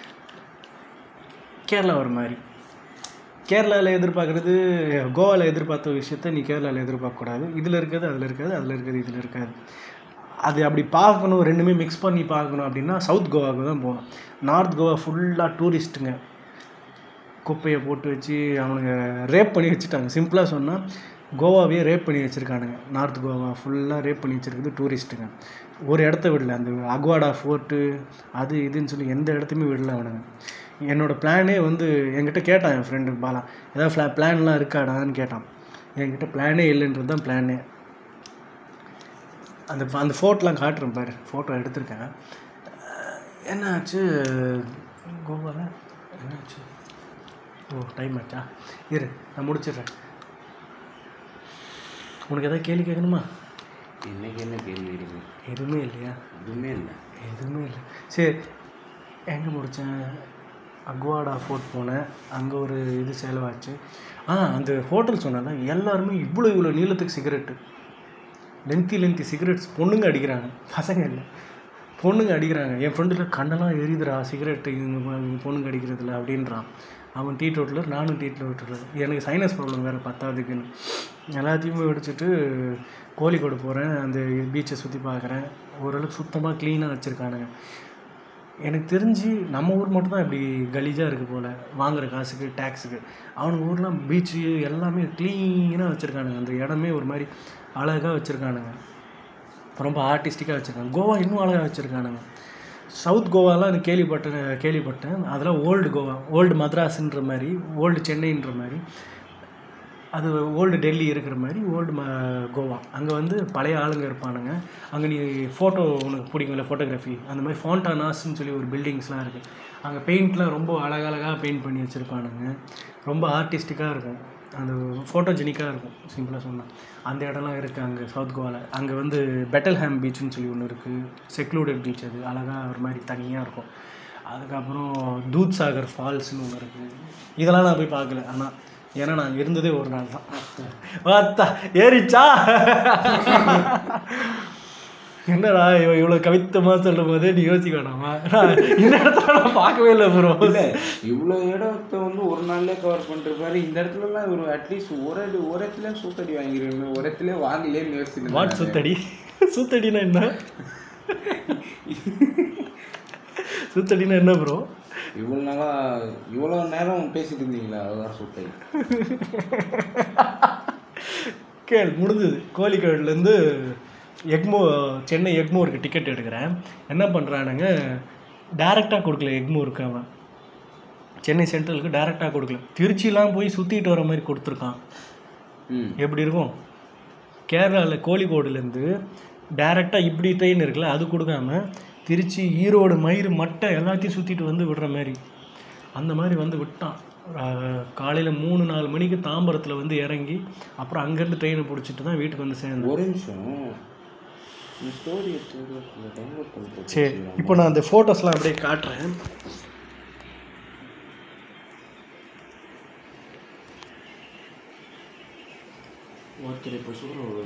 கேரளா ஒரு மாதிரி கேரளாவில் எதிர்பார்க்குறது கோவாவில் எதிர்பார்த்த விஷயத்த நீ கேரளாவில் எதிர்பார்க்கக்கூடாது இதில் இருக்கிறது அதில் இருக்காது அதில் இருக்கிறது இதில் இருக்காது அது அப்படி பார்க்கணும் ரெண்டுமே மிக்ஸ் பண்ணி பார்க்கணும் அப்படின்னா சவுத் கோவாவுக்கு தான் போகணும் நார்த் கோவா ஃபுல்லாக டூரிஸ்ட்டுங்க குப்பையை போட்டு வச்சு அவனுங்க ரேப் பண்ணி வச்சுட்டாங்க சிம்பிளாக சொன்னால் கோவாவே ரேப் பண்ணி வச்சுருக்கானுங்க நார்த் கோவா ஃபுல்லாக ரேப் பண்ணி வச்சுருக்குது டூரிஸ்ட்டுங்க ஒரு இடத்த விடல அந்த அக்வாடா ஃபோர்ட்டு அது இதுன்னு சொல்லி எந்த இடத்தையுமே விடல அவனுங்க என்னோடய பிளானே வந்து என்கிட்ட கேட்டான் என் ஃப்ரெண்டு பாலா ஏதாவது ஃப்ளா பிளான்லாம் இருக்காடான்னு கேட்டான் என்கிட்ட பிளானே இல்லைன்றது தான் பிளானே அந்த அந்த ஃபோட்டோலாம் காட்டுறேன் பாரு ஃபோட்டோ எடுத்திருக்கேன் என்ன ஆச்சு கோவாவில் என்னாச்சு ஓ டைம் ஆச்சா இரு நான் முடிச்சிடுறேன் உனக்கு எதாவது கேள்வி கேட்கணுமா இன்னைக்கு என்ன கேள்வி இருக்கு எதுவுமே இல்லையா எதுவுமே இல்லை எதுவுமே இல்லை சரி எங்கே முடித்தேன் அக்வாடா ஃபோர்ட் போனேன் அங்கே ஒரு இது செலவாச்சு ஆ அந்த ஹோட்டல் சொன்னேன்ல எல்லாருமே இவ்வளோ இவ்வளோ நீளத்துக்கு சிகரெட்டு லென்த்தி லென்த்தி சிகரெட்ஸ் பொண்ணுங்க அடிக்கிறாங்க பசங்க இல்லை பொண்ணுங்க அடிக்கிறாங்க என் ஃப்ரெண்டில் கண்ணெல்லாம் எரியுதுடா சிகரெட்டு இவங்க பொண்ணுங்க அடிக்கிறதுல அப்படின்றான் அவன் டீ டோட்டலர் நானும் டீ டோட்டலர் எனக்கு சைனஸ் ப்ராப்ளம் வேறு பத்தாதுக்குன்னு எல்லாத்தையுமே வெடிச்சிட்டு கோழிக்கோடு போகிறேன் அந்த பீச்சை சுற்றி பார்க்குறேன் ஓரளவுக்கு சுத்தமாக க்ளீனாக வச்சுருக்கானுங்க எனக்கு தெரிஞ்சு நம்ம ஊர் மட்டும் தான் இப்படி கலீஜாக இருக்குது போல் வாங்குற காசுக்கு டேக்ஸுக்கு அவனுங்க ஊர்லாம் பீச்சு எல்லாமே க்ளீனாக வச்சுருக்கானுங்க அந்த இடமே ஒரு மாதிரி அழகாக வச்சுருக்கானுங்க ரொம்ப ஆர்டிஸ்டிக்காக வச்சுருக்காங்க கோவா இன்னும் அழகாக வச்சுருக்கானுங்க சவுத் கோவாலாம் எனக்கு கேள்விப்பட்டேன் கேள்விப்பட்டேன் அதெல்லாம் ஓல்டு கோவா ஓல்டு மദ്രാஸ்ன்ற மாதிரி ஓல்டு சென்னைன்ற மாதிரி அது ஓல்டு டெல்லி இருக்கிற மாதிரி ஓல்டு ம கோவா அங்கே வந்து பழைய ஆளுங்க இருப்பானுங்க அங்கே நீ ஃபோட்டோ உனக்கு பிடிக்கும்ல ஃபோட்டோகிராஃபி அந்த மாதிரி ஃபோண்டானாஸ்ன்னு சொல்லி ஒரு பில்டிங்ஸ்லாம் இருக்குது அங்கே பெயிண்ட்லாம் ரொம்ப அழகழகாக பெயிண்ட் பண்ணி வச்சுருப்பானுங்க ரொம்ப ஆர்டிஸ்டிக்காக இருக்கும் அந்த ஃபோட்டோஜெனிக்காக இருக்கும் சிம்பிளாக சொன்னால் அந்த இடம்லாம் இருக்குது அங்கே சவுத் கோவாவில் அங்கே வந்து பெட்டல்ஹேம் பீச்சுன்னு சொல்லி ஒன்று இருக்குது செக்லூடட் பீச் அது அழகாக ஒரு மாதிரி தனியாக இருக்கும் அதுக்கப்புறம் தூத் சாகர் ஃபால்ஸ்னு ஒன்று இருக்குது இதெல்லாம் நான் போய் பார்க்கல ஆனால் ஏன்னா நான் இருந்ததே ஒரு நாள் தான் வாத்தா ஏறிச்சா என்னடா இவன் இவ்வளோ கவித்தமாக சொல்லும் போது நீ யோசிக்க வேணாமா நான் இந்த இடத்துல நான் பார்க்கவே இல்லை ப்ரோ இல்லை இவ்வளோ இடத்த வந்து ஒரு நாள்லயே கவர் பண்ணிருப்பாரு இந்த இடத்துலலாம் ஒரு அட்லீஸ்ட் ஒரு அடி ஒரு இடத்துல சூத்தடி வாங்கிருக்கணும் ஒரு இடத்துல வாங்கலேன்னு யோசிச்சு வாட் சுத்தடி சுத்தடினா என்ன சுத்தடினா என்ன ப்ரோ இவ்வளோ நாளா இவ்வளோ நேரம் பேசிட்டு இருந்தீங்களா அதுதான் சூத்தடி கேள் முடிஞ்சது கோழிக்கோடுலேருந்து எக்மோ சென்னை எக்மோருக்கு டிக்கெட் எடுக்கிறேன் என்ன பண்ணுறானுங்க டேரெக்டாக கொடுக்கல எக்மோருக்கு அவன் சென்னை சென்ட்ரலுக்கு டேரெக்டாக கொடுக்கல திருச்சிலாம் போய் சுற்றிட்டு வர மாதிரி கொடுத்துருக்கான் ம் எப்படி இருக்கும் கேரளாவில் கோழிக்கோடுலேருந்து டேரெக்டாக இப்படி ட்ரெயின் இருக்குல்ல அது கொடுக்காம திருச்சி ஈரோடு மயிறு மட்டை எல்லாத்தையும் சுற்றிட்டு வந்து விடுற மாதிரி அந்த மாதிரி வந்து விட்டான் காலையில் மூணு நாலு மணிக்கு தாம்பரத்தில் வந்து இறங்கி அப்புறம் அங்கேருந்து ட்ரெயினை பிடிச்சிட்டு தான் வீட்டுக்கு வந்து சேர்ந்தேன் ஒரு நிமிஷம் இந்த ஸ்டோரி டவுன்லோட் பண்ணி சரி இப்போ நான் அந்த ஃபோட்டோஸ்லாம் அப்படியே காட்டுறேன் ஒருத்தர் இப்போ சொல்கிற